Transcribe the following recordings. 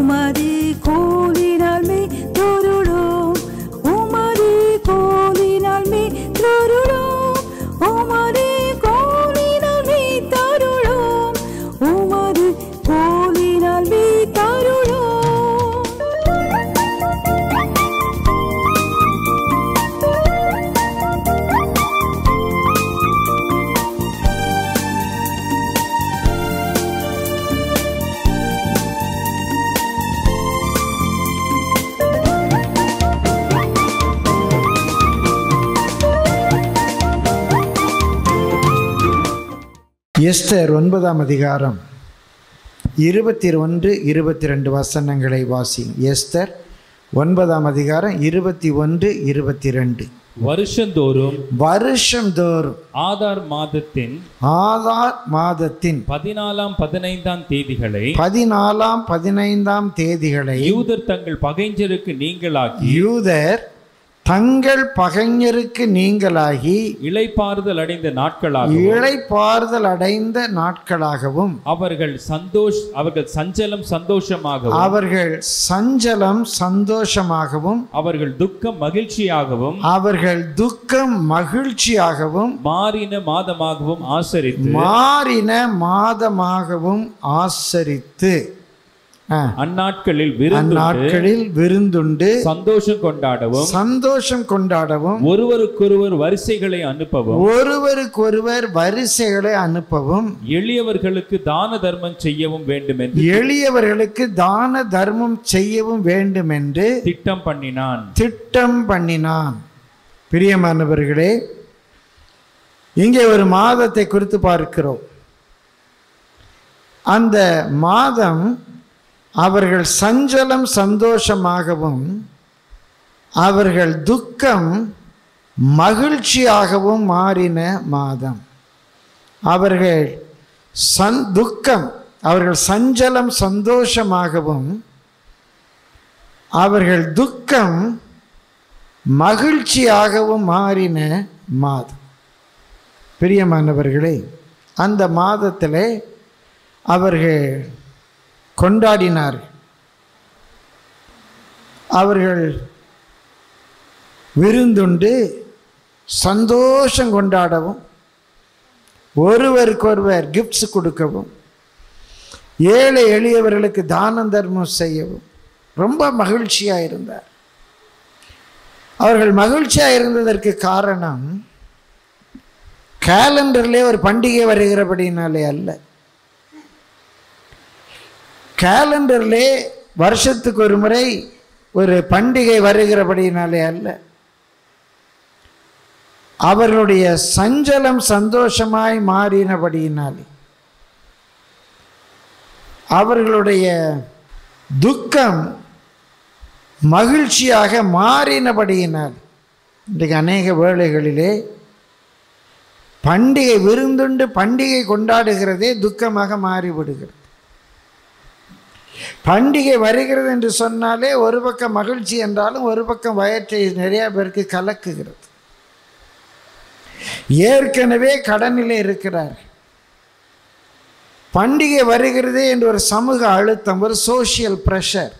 உமது கோலினால் மே தொருளோம் உமது கோலினால் மே தொருளோம் உமது கோலினால் மே தருளோம் உமது கோலினால் மே தருளோம் எஸ்தர் ஒன்பதாம் அதிகாரம் இருபத்தி ஒன்று இருபத்தி ரெண்டு வசனங்களை வாசி எஸ்தர் ஒன்பதாம் அதிகாரம் இருபத்தி ஒன்று இருபத்தி ரெண்டு வருஷந்தோறும் வருஷந்தோறும் ஆதார் மாதத்தின் ஆதார் மாதத்தின் பதினாலாம் பதினைந்தாம் தேதிகளை பதினாலாம் பதினைந்தாம் தேதிகளை யூதர் தங்கள் பகைஞருக்கு நீங்களாக்கி யூதர் தங்கள் பகைஞருக்கு நீங்களாகி இளைப்பாறுதல் அடைந்த நாட்களாக இளைப்பாறுதல் அடைந்த நாட்களாகவும் அவர்கள் சந்தோஷ் அவர்கள் சஞ்சலம் சந்தோஷமாகவும் அவர்கள் சஞ்சலம் சந்தோஷமாகவும் அவர்கள் துக்கம் மகிழ்ச்சியாகவும் அவர்கள் துக்கம் மகிழ்ச்சியாகவும் மாறின மாதமாகவும் ஆசரித்து மாறின மாதமாகவும் ஆசரித்து ஆ, அந்நாட்களில் விருந்து அந்நாட்களில் விருந்துண்டு சந்தோஷம் கொண்டாடவும் சந்தோஷம் கொண்டாடவும் ஒருவருக்கொருவர் வரிசைகளை அனுப்பவும் ஒருவருக்கொருவர் வரிசைகளை அனுப்பவும் எளியவர்களுக்கு தான தர்மம் செய்யவும் வேண்டும் என்று எளியவர்களுக்கு தான தர்மம் செய்யவும் வேண்டும் என்று திட்டம் பண்ணினான் திட்டம் பண்ணினான் பிரியமானவர்களே இங்கே ஒரு மாதத்தை குறித்து பார்க்கிறோம் அந்த மாதம் அவர்கள் சஞ்சலம் சந்தோஷமாகவும் அவர்கள் துக்கம் மகிழ்ச்சியாகவும் மாறின மாதம் அவர்கள் சந் துக்கம் அவர்கள் சஞ்சலம் சந்தோஷமாகவும் அவர்கள் துக்கம் மகிழ்ச்சியாகவும் மாறின மாதம் பிரியமானவர்களே அந்த மாதத்திலே அவர்கள் கொண்டாடினார்கள் அவர்கள் விருந்துண்டு சந்தோஷம் கொண்டாடவும் ஒருவருக்கொருவர் கிஃப்ட்ஸ் கொடுக்கவும் ஏழை எளியவர்களுக்கு தானம் தர்மம் செய்யவும் ரொம்ப மகிழ்ச்சியாக இருந்தார் அவர்கள் மகிழ்ச்சியாக இருந்ததற்கு காரணம் கேலண்டர்லே ஒரு பண்டிகை வருகிறபடினாலே அல்ல கேலண்டர்லே வருஷத்துக்கு ஒரு முறை ஒரு பண்டிகை வருகிறபடினாலே அல்ல அவர்களுடைய சஞ்சலம் சந்தோஷமாய் மாறினபடியினாலே அவர்களுடைய துக்கம் மகிழ்ச்சியாக மாறினபடியினால் இன்றைக்கு அநேக வேளைகளிலே பண்டிகை விருந்துண்டு பண்டிகை கொண்டாடுகிறதே துக்கமாக மாறிவிடுகிறது பண்டிகை வருகிறது என்று சொன்னாலே ஒரு பக்கம் மகிழ்ச்சி என்றாலும் ஒரு பக்கம் வயற்றை நிறைய பேருக்கு கலக்குகிறது ஏற்கனவே கடனிலே இருக்கிறார் பண்டிகை வருகிறதே என்று ஒரு சமூக அழுத்தம் ஒரு சோஷியல் ப்ரெஷர்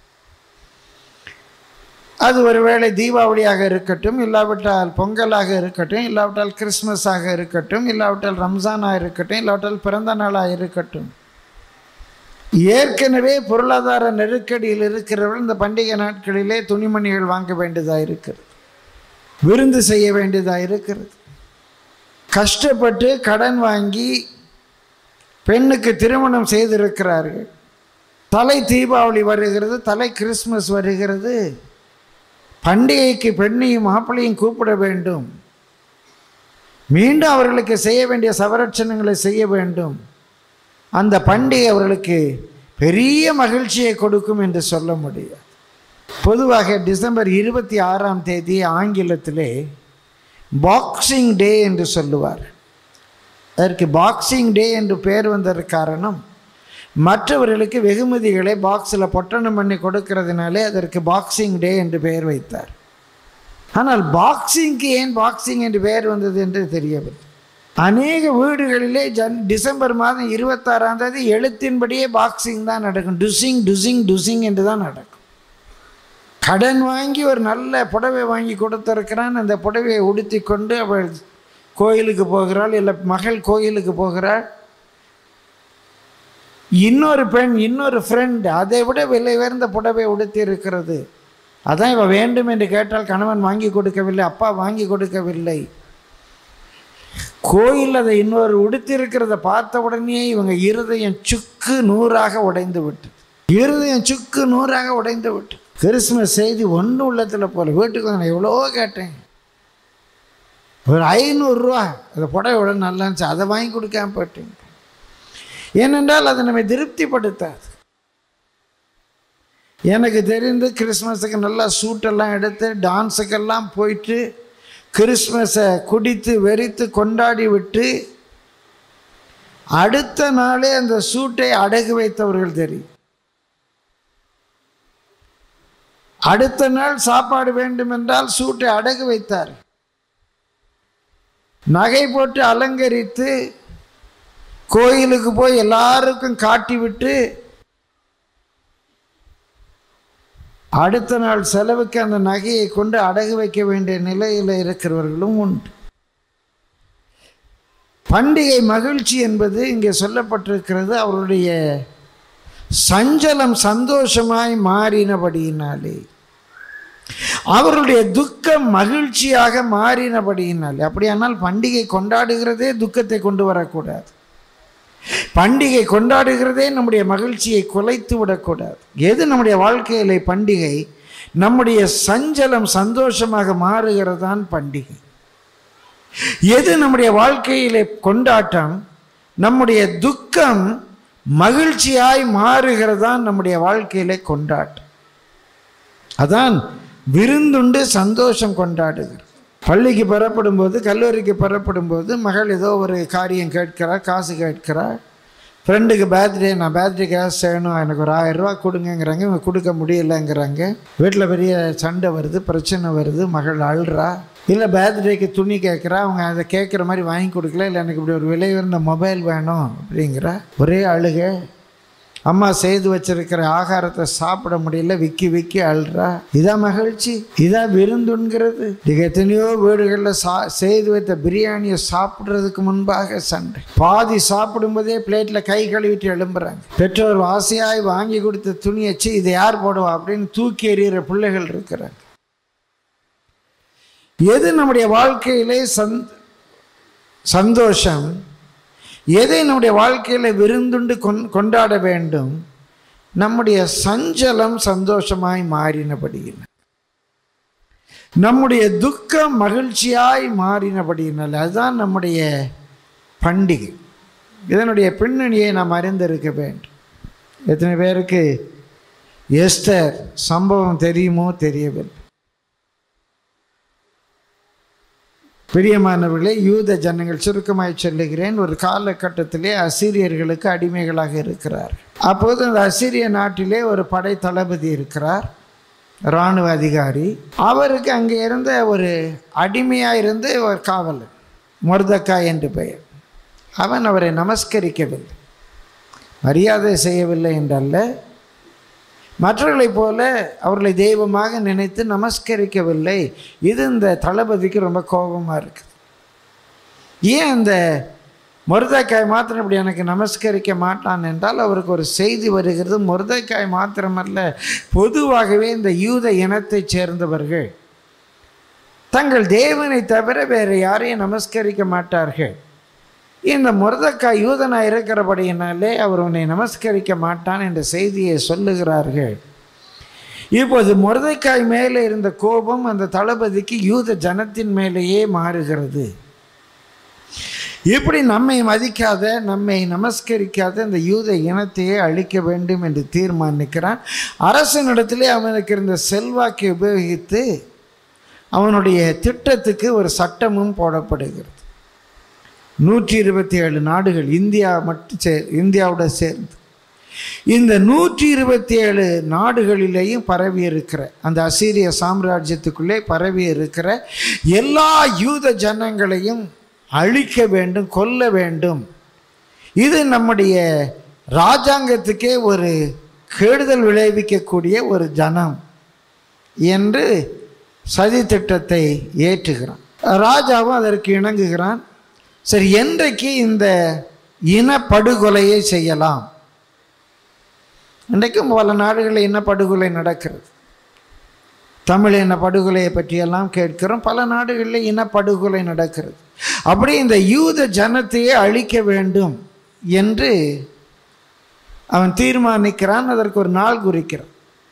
அது ஒருவேளை தீபாவளியாக இருக்கட்டும் இல்லாவிட்டால் பொங்கலாக இருக்கட்டும் இல்லாவிட்டால் கிறிஸ்மஸாக இருக்கட்டும் இல்லாவிட்டால் ரம்ஜானாக இருக்கட்டும் இல்லாவிட்டால் பிறந்த நாளாக இருக்கட்டும் ஏற்கனவே பொருளாதார நெருக்கடியில் இருக்கிறவர்கள் இந்த பண்டிகை நாட்களிலே துணிமணிகள் வாங்க வேண்டியதாக இருக்கிறது விருந்து செய்ய வேண்டியதாக இருக்கிறது கஷ்டப்பட்டு கடன் வாங்கி பெண்ணுக்கு திருமணம் செய்திருக்கிறார்கள் தலை தீபாவளி வருகிறது தலை கிறிஸ்மஸ் வருகிறது பண்டிகைக்கு பெண்ணையும் மாப்பிள்ளையும் கூப்பிட வேண்டும் மீண்டும் அவர்களுக்கு செய்ய வேண்டிய சவரட்சணங்களை செய்ய வேண்டும் அந்த பண்டிகை அவர்களுக்கு பெரிய மகிழ்ச்சியை கொடுக்கும் என்று சொல்ல முடியாது பொதுவாக டிசம்பர் இருபத்தி ஆறாம் தேதி ஆங்கிலத்திலே பாக்ஸிங் டே என்று சொல்லுவார் அதற்கு பாக்ஸிங் டே என்று பெயர் வந்ததற்கு காரணம் மற்றவர்களுக்கு வெகுமதிகளை பாக்ஸில் பொட்டணம் பண்ணி கொடுக்கறதுனாலே அதற்கு பாக்ஸிங் டே என்று பெயர் வைத்தார் ஆனால் பாக்ஸிங்க்கு ஏன் பாக்ஸிங் என்று பெயர் வந்தது என்று தெரியவில்லை அநேக வீடுகளிலே ஜன் டிசம்பர் மாதம் இருபத்தாறாம் தேதி எழுத்தின்படியே பாக்ஸிங் தான் நடக்கும் டுசிங் டுசிங் டுசிங் என்று தான் நடக்கும் கடன் வாங்கி ஒரு நல்ல புடவை வாங்கி கொடுத்துருக்கிறான் அந்த புடவையை உடுத்தி கொண்டு அவள் கோயிலுக்கு போகிறாள் இல்லை மகள் கோயிலுக்கு போகிறாள் இன்னொரு பெண் இன்னொரு ஃப்ரெண்ட் அதை விட விலை உயர்ந்த புடவை உடுத்தி இருக்கிறது அதான் இவ வேண்டும் என்று கேட்டால் கணவன் வாங்கி கொடுக்கவில்லை அப்பா வாங்கி கொடுக்கவில்லை கோயில் அதை இன்னொரு உடுத்திருக்கிறத பார்த்த உடனே இவங்க இருதயம் சுக்கு நூறாக உடைந்து விட்டு இருதயம் சுக்கு நூறாக உடைந்து விட்டு கிறிஸ்மஸ் செய்தி ஒன்றும் உள்ளத்தில் போல வீட்டுக்கு வந்து நான் எவ்வளோ கேட்டேன் ஒரு ஐநூறுரூவா அந்த புடவை விட நல்லா இருந்துச்சு அதை வாங்கி கொடுக்காம போயிட்டேன் ஏனென்றால் அது நம்மை திருப்திப்படுத்தாது எனக்கு தெரிந்து கிறிஸ்மஸுக்கு நல்லா சூட்டெல்லாம் எடுத்து டான்ஸுக்கெல்லாம் போயிட்டு கிறிஸ்மஸை குடித்து வெறித்து கொண்டாடி விட்டு அடுத்த நாளே அந்த சூட்டை அடகு வைத்தவர்கள் தெரியும் அடுத்த நாள் சாப்பாடு வேண்டும் என்றால் சூட்டை அடகு வைத்தார் நகை போட்டு அலங்கரித்து கோயிலுக்கு போய் எல்லாருக்கும் காட்டிவிட்டு அடுத்த நாள் செலவுக்கு அந்த நகையை கொண்டு அடகு வைக்க வேண்டிய நிலையில் இருக்கிறவர்களும் உண்டு பண்டிகை மகிழ்ச்சி என்பது இங்கே சொல்லப்பட்டிருக்கிறது அவருடைய சஞ்சலம் சந்தோஷமாய் மாறினபடியினாலே அவருடைய துக்கம் மகிழ்ச்சியாக மாறினபடியினாலே அப்படியானால் பண்டிகை கொண்டாடுகிறதே துக்கத்தை கொண்டு வரக்கூடாது பண்டிகை கொண்டாடுகிறதே நம்முடைய மகிழ்ச்சியை குலைத்து விடக்கூடாது எது நம்முடைய வாழ்க்கையிலே பண்டிகை நம்முடைய சஞ்சலம் சந்தோஷமாக மாறுகிறதான் பண்டிகை எது நம்முடைய வாழ்க்கையிலே கொண்டாட்டம் நம்முடைய துக்கம் மகிழ்ச்சியாய் மாறுகிறதான் நம்முடைய வாழ்க்கையிலே கொண்டாட்டம் அதான் விருந்துண்டு சந்தோஷம் கொண்டாடுகிறது பள்ளிக்கு பெறப்படும் போது கல்லூரிக்கு பெறப்படும் போது மகள் ஏதோ ஒரு காரியம் கேட்கிறார் காசு கேட்கிறார் ஃப்ரெண்டுக்கு பர்த்டே நான் பர்த்டே கேஸ் செய்யணும் எனக்கு ஒரு ஆயிரம் ரூபா கொடுங்கங்கிறாங்க இவங்க கொடுக்க முடியலைங்கிறாங்க வீட்டில் பெரிய சண்டை வருது பிரச்சனை வருது மகள் அழுறா இல்லை பர்த்டேக்கு துணி கேட்குறா அவங்க அதை கேட்குற மாதிரி வாங்கி கொடுக்கல இல்லை எனக்கு இப்படி ஒரு விலை உயர்ந்த மொபைல் வேணும் அப்படிங்கிறா ஒரே அழுகை அம்மா செய்து வச்சிருக்கிற ஆகாரத்தை சாப்பிட முடியல விக்கி விக்கி அழுறா இதான் மகிழ்ச்சி இதான் விருந்துங்கிறது இது எத்தனையோ வீடுகளில் சா செய்து வைத்த பிரியாணியை சாப்பிட்றதுக்கு முன்பாக சண்டை பாதி சாப்பிடும்போதே பிளேட்டில் கை கழுவிட்டு எழும்புறாங்க பெற்றோர் ஆசையாய் வாங்கி கொடுத்த துணியச்சு இதை யார் போடுவா அப்படின்னு தூக்கி எறிகிற பிள்ளைகள் இருக்கிறாங்க எது நம்முடைய வாழ்க்கையிலே சந்த் சந்தோஷம் எதை நம்முடைய வாழ்க்கையில் விருந்துண்டு கொண் கொண்டாட வேண்டும் நம்முடைய சஞ்சலம் சந்தோஷமாய் மாறினபடியின நம்முடைய துக்கம் மகிழ்ச்சியாய் மாறினபடியினால் அதுதான் நம்முடைய பண்டிகை இதனுடைய பின்னணியை நாம் அறிந்திருக்க வேண்டும் எத்தனை பேருக்கு எஸ்டர் சம்பவம் தெரியுமோ தெரியவில்லை பிரியமானவர்களே யூத ஜனங்கள் சுருக்கமாய் சொல்லுகிறேன் ஒரு காலகட்டத்திலே அசீரியர்களுக்கு அடிமைகளாக இருக்கிறார் அப்போது அந்த அசீரிய நாட்டிலே ஒரு படை தளபதி இருக்கிறார் இராணுவ அதிகாரி அவருக்கு அங்கே இருந்த ஒரு அடிமையாக இருந்து ஒரு காவலன் மொர்தக்காய் என்று பெயர் அவன் அவரை நமஸ்கரிக்கவில்லை மரியாதை செய்யவில்லை என்றல்ல மற்றவர்களைப் போல அவர்களை தெய்வமாக நினைத்து நமஸ்கரிக்கவில்லை இது இந்த தளபதிக்கு ரொம்ப கோபமாக இருக்குது ஏன் அந்த முருதைக்காய் மாத்திரம் இப்படி எனக்கு நமஸ்கரிக்க மாட்டான் என்றால் அவருக்கு ஒரு செய்தி வருகிறது முருதைக்காய் மாத்திரமல்ல பொதுவாகவே இந்த யூத இனத்தைச் சேர்ந்தவர்கள் தங்கள் தேவனை தவிர வேறு யாரையும் நமஸ்கரிக்க மாட்டார்கள் இந்த முருதக்காய் யூதனாக இருக்கிறபடியினாலே அவர் உன்னை நமஸ்கரிக்க மாட்டான் என்ற செய்தியை சொல்லுகிறார்கள் இப்போது முருதைக்காய் மேலே இருந்த கோபம் அந்த தளபதிக்கு யூத ஜனத்தின் மேலேயே மாறுகிறது இப்படி நம்மை மதிக்காத நம்மை நமஸ்கரிக்காத இந்த யூத இனத்தையே அழிக்க வேண்டும் என்று தீர்மானிக்கிறான் அரசனிடத்திலே அவனுக்கு இருந்த செல்வாக்கை உபயோகித்து அவனுடைய திட்டத்துக்கு ஒரு சட்டமும் போடப்படுகிறது நூற்றி இருபத்தி ஏழு நாடுகள் இந்தியா மட்டும் சே இந்தியாவோட சேர்ந்து இந்த நூற்றி இருபத்தி ஏழு நாடுகளிலேயும் பரவி இருக்கிற அந்த அசீரிய சாம்ராஜ்யத்துக்குள்ளே பரவி இருக்கிற எல்லா யூத ஜனங்களையும் அழிக்க வேண்டும் கொல்ல வேண்டும் இது நம்முடைய ராஜாங்கத்துக்கே ஒரு கெடுதல் விளைவிக்கக்கூடிய ஒரு ஜனம் என்று சதி திட்டத்தை ஏற்றுகிறான் ராஜாவும் அதற்கு இணங்குகிறான் சரி என்றைக்கு இந்த இனப்படுகொலையை செய்யலாம் இன்றைக்கும் பல நாடுகளில் இனப்படுகொலை நடக்கிறது தமிழ் இன படுகொலையை பற்றியெல்லாம் கேட்கிறோம் பல நாடுகளில் இனப்படுகொலை நடக்கிறது அப்படி இந்த யூத ஜனத்தையே அழிக்க வேண்டும் என்று அவன் தீர்மானிக்கிறான் அதற்கு ஒரு நாள் குறிக்கிறான்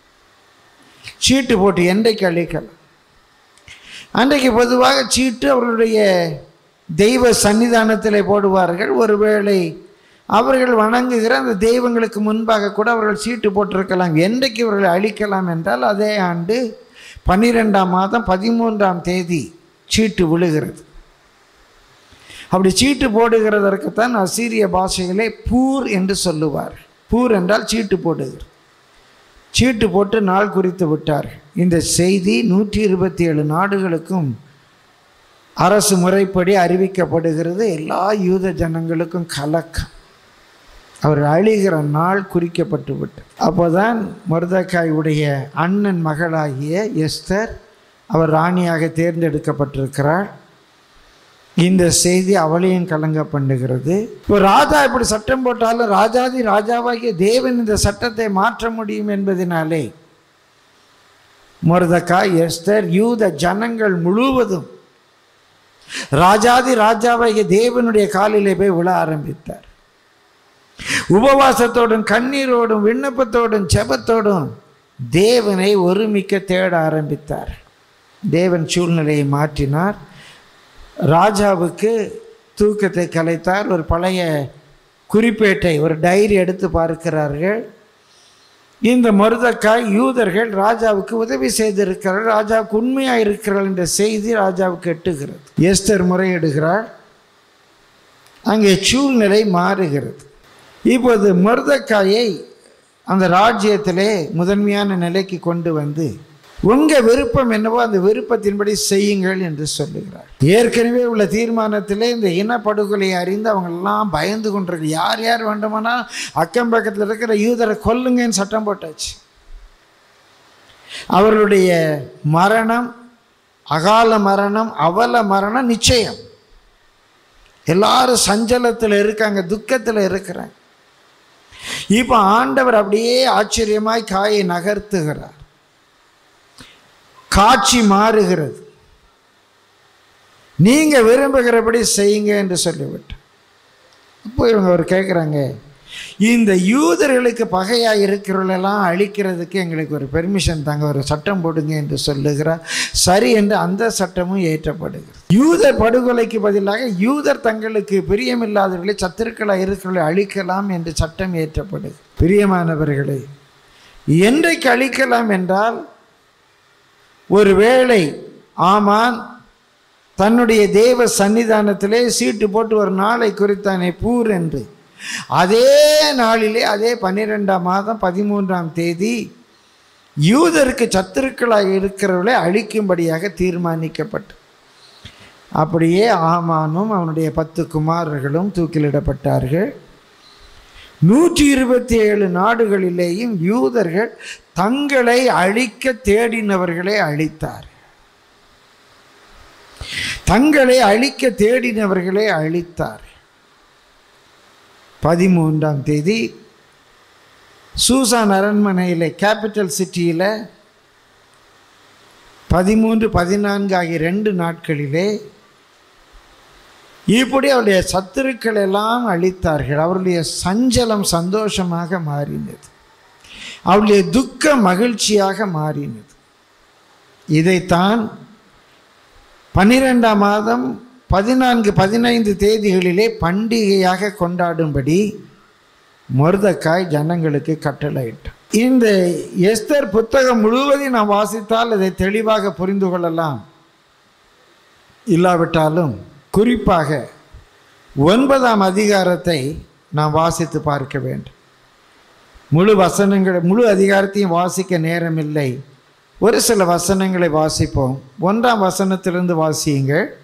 சீட்டு போட்டு என்றைக்கு அழிக்கலாம் அன்றைக்கு பொதுவாக சீட்டு அவர்களுடைய தெய்வ சன்னிதானத்தில் போடுவார்கள் ஒருவேளை அவர்கள் வணங்குகிற அந்த தெய்வங்களுக்கு முன்பாக கூட அவர்கள் சீட்டு போட்டிருக்கலாம் என்றைக்கு இவர்களை அழிக்கலாம் என்றால் அதே ஆண்டு பன்னிரெண்டாம் மாதம் பதிமூன்றாம் தேதி சீட்டு விழுகிறது அப்படி சீட்டு போடுகிறதற்குத்தான் அசீரிய பாஷையிலே பூர் என்று சொல்லுவார் பூர் என்றால் சீட்டு போடுகிறது சீட்டு போட்டு நாள் குறித்து விட்டார் இந்த செய்தி நூற்றி இருபத்தி ஏழு நாடுகளுக்கும் அரசு முறைப்படி அறிவிக்கப்படுகிறது எல்லா யூத ஜனங்களுக்கும் கலக்கம் அவர் அழிகிற நாள் குறிக்கப்பட்டு விட்டு அப்போதான் மருதக்காயுடைய அண்ணன் மகளாகிய எஸ்தர் அவர் ராணியாக தேர்ந்தெடுக்கப்பட்டிருக்கிறார் இந்த செய்தி அவளையும் கலங்க பண்ணுகிறது இப்போ ராஜா இப்படி சட்டம் போட்டாலும் ராஜாதி ராஜாவாகிய தேவன் இந்த சட்டத்தை மாற்ற முடியும் என்பதினாலே மொர்தக்காய் எஸ்தர் யூத ஜனங்கள் முழுவதும் ராஜாதி ராஜாவாகிய தேவனுடைய காலிலே போய் விழ ஆரம்பித்தார் உபவாசத்தோடும் கண்ணீரோடும் விண்ணப்பத்தோடும் செபத்தோடும் தேவனை ஒருமிக்க தேட ஆரம்பித்தார் தேவன் சூழ்நிலையை மாற்றினார் ராஜாவுக்கு தூக்கத்தை கலைத்தார் ஒரு பழைய குறிப்பேட்டை ஒரு டைரி எடுத்து பார்க்கிறார்கள் இந்த மருதக்காய் யூதர்கள் ராஜாவுக்கு உதவி செய்திருக்கிறார்கள் ராஜாவுக்கு உண்மையாக இருக்கிறார்கள் என்ற செய்தி ராஜாவுக்கு எட்டுகிறது எஸ்தர் முறையிடுகிறார் அங்கே சூழ்நிலை மாறுகிறது இப்போது மருதக்காயை அந்த ராஜ்யத்திலே முதன்மையான நிலைக்கு கொண்டு வந்து உங்கள் விருப்பம் என்னவோ அந்த விருப்பத்தின்படி செய்யுங்கள் என்று சொல்லுகிறார் ஏற்கனவே உள்ள தீர்மானத்திலே இந்த இனப்படுகொலையை அறிந்து அவங்கெல்லாம் பயந்து கொண்டிருக்கு யார் யார் வேண்டுமானால் அக்கம் பக்கத்தில் இருக்கிற யூதரை கொல்லுங்கன்னு சட்டம் போட்டாச்சு அவர்களுடைய மரணம் அகால மரணம் அவல மரணம் நிச்சயம் எல்லாரும் சஞ்சலத்தில் இருக்காங்க துக்கத்தில் இருக்கிறாங்க இப்போ ஆண்டவர் அப்படியே ஆச்சரியமாய் காயை நகர்த்துகிறார் காட்சி மாறுகிறது நீங்க விரும்புகிறபடி செய்யுங்க என்று சொல்லிவிட்டு அப்போ இவங்க அவர் கேட்குறாங்க இந்த யூதர்களுக்கு பகையாக இருக்கிறவர்களெல்லாம் அழிக்கிறதுக்கு எங்களுக்கு ஒரு பெர்மிஷன் தாங்க ஒரு சட்டம் போடுங்க என்று சொல்லுகிறார் சரி என்று அந்த சட்டமும் ஏற்றப்படுகிறது யூதர் படுகொலைக்கு பதிலாக யூதர் தங்களுக்கு பிரியமில்லாதவர்களை சத்துருக்களாக இருக்கிறவர்களை அழிக்கலாம் என்று சட்டம் ஏற்றப்படுது பிரியமானவர்களே என்றைக்கு அழிக்கலாம் என்றால் ஒருவேளை ஆமான் தன்னுடைய தேவ சன்னிதானத்திலே சீட்டு போட்டு ஒரு நாளை குறித்தானே பூர் என்று அதே நாளிலே அதே பன்னிரெண்டாம் மாதம் பதிமூன்றாம் தேதி யூதருக்கு சத்துருக்களாக இருக்கிறவர்களை அழிக்கும்படியாக தீர்மானிக்கப்பட்டு அப்படியே ஆமானும் அவனுடைய பத்து குமாரர்களும் தூக்கிலிடப்பட்டார்கள் நூற்றி இருபத்தி ஏழு நாடுகளிலேயும் யூதர்கள் தங்களை அழிக்க தேடினவர்களை அழித்தார் தங்களை அழிக்க தேடினவர்களை அழித்தார் பதிமூன்றாம் தேதி சூசான் அரண்மனையில் கேபிட்டல் சிட்டியில் பதிமூன்று பதினான்கு ஆகிய ரெண்டு நாட்களிலே இப்படி அவருடைய சத்துருக்கள் எல்லாம் அழித்தார்கள் அவருடைய சஞ்சலம் சந்தோஷமாக மாறினது அவருடைய துக்க மகிழ்ச்சியாக மாறினது இதைத்தான் பன்னிரெண்டாம் மாதம் பதினான்கு பதினைந்து தேதிகளிலே பண்டிகையாக கொண்டாடும்படி மருதக்காய் ஜனங்களுக்கு கட்டளையிட்டார் இந்த எஸ்தர் புத்தகம் முழுவதையும் நாம் வாசித்தால் அதை தெளிவாக புரிந்து கொள்ளலாம் இல்லாவிட்டாலும் குறிப்பாக ஒன்பதாம் அதிகாரத்தை நாம் வாசித்து பார்க்க வேண்டும் முழு வசனங்களை முழு அதிகாரத்தையும் வாசிக்க நேரமில்லை ஒரு சில வசனங்களை வாசிப்போம் ஒன்றாம் வசனத்திலிருந்து வாசியுங்கள்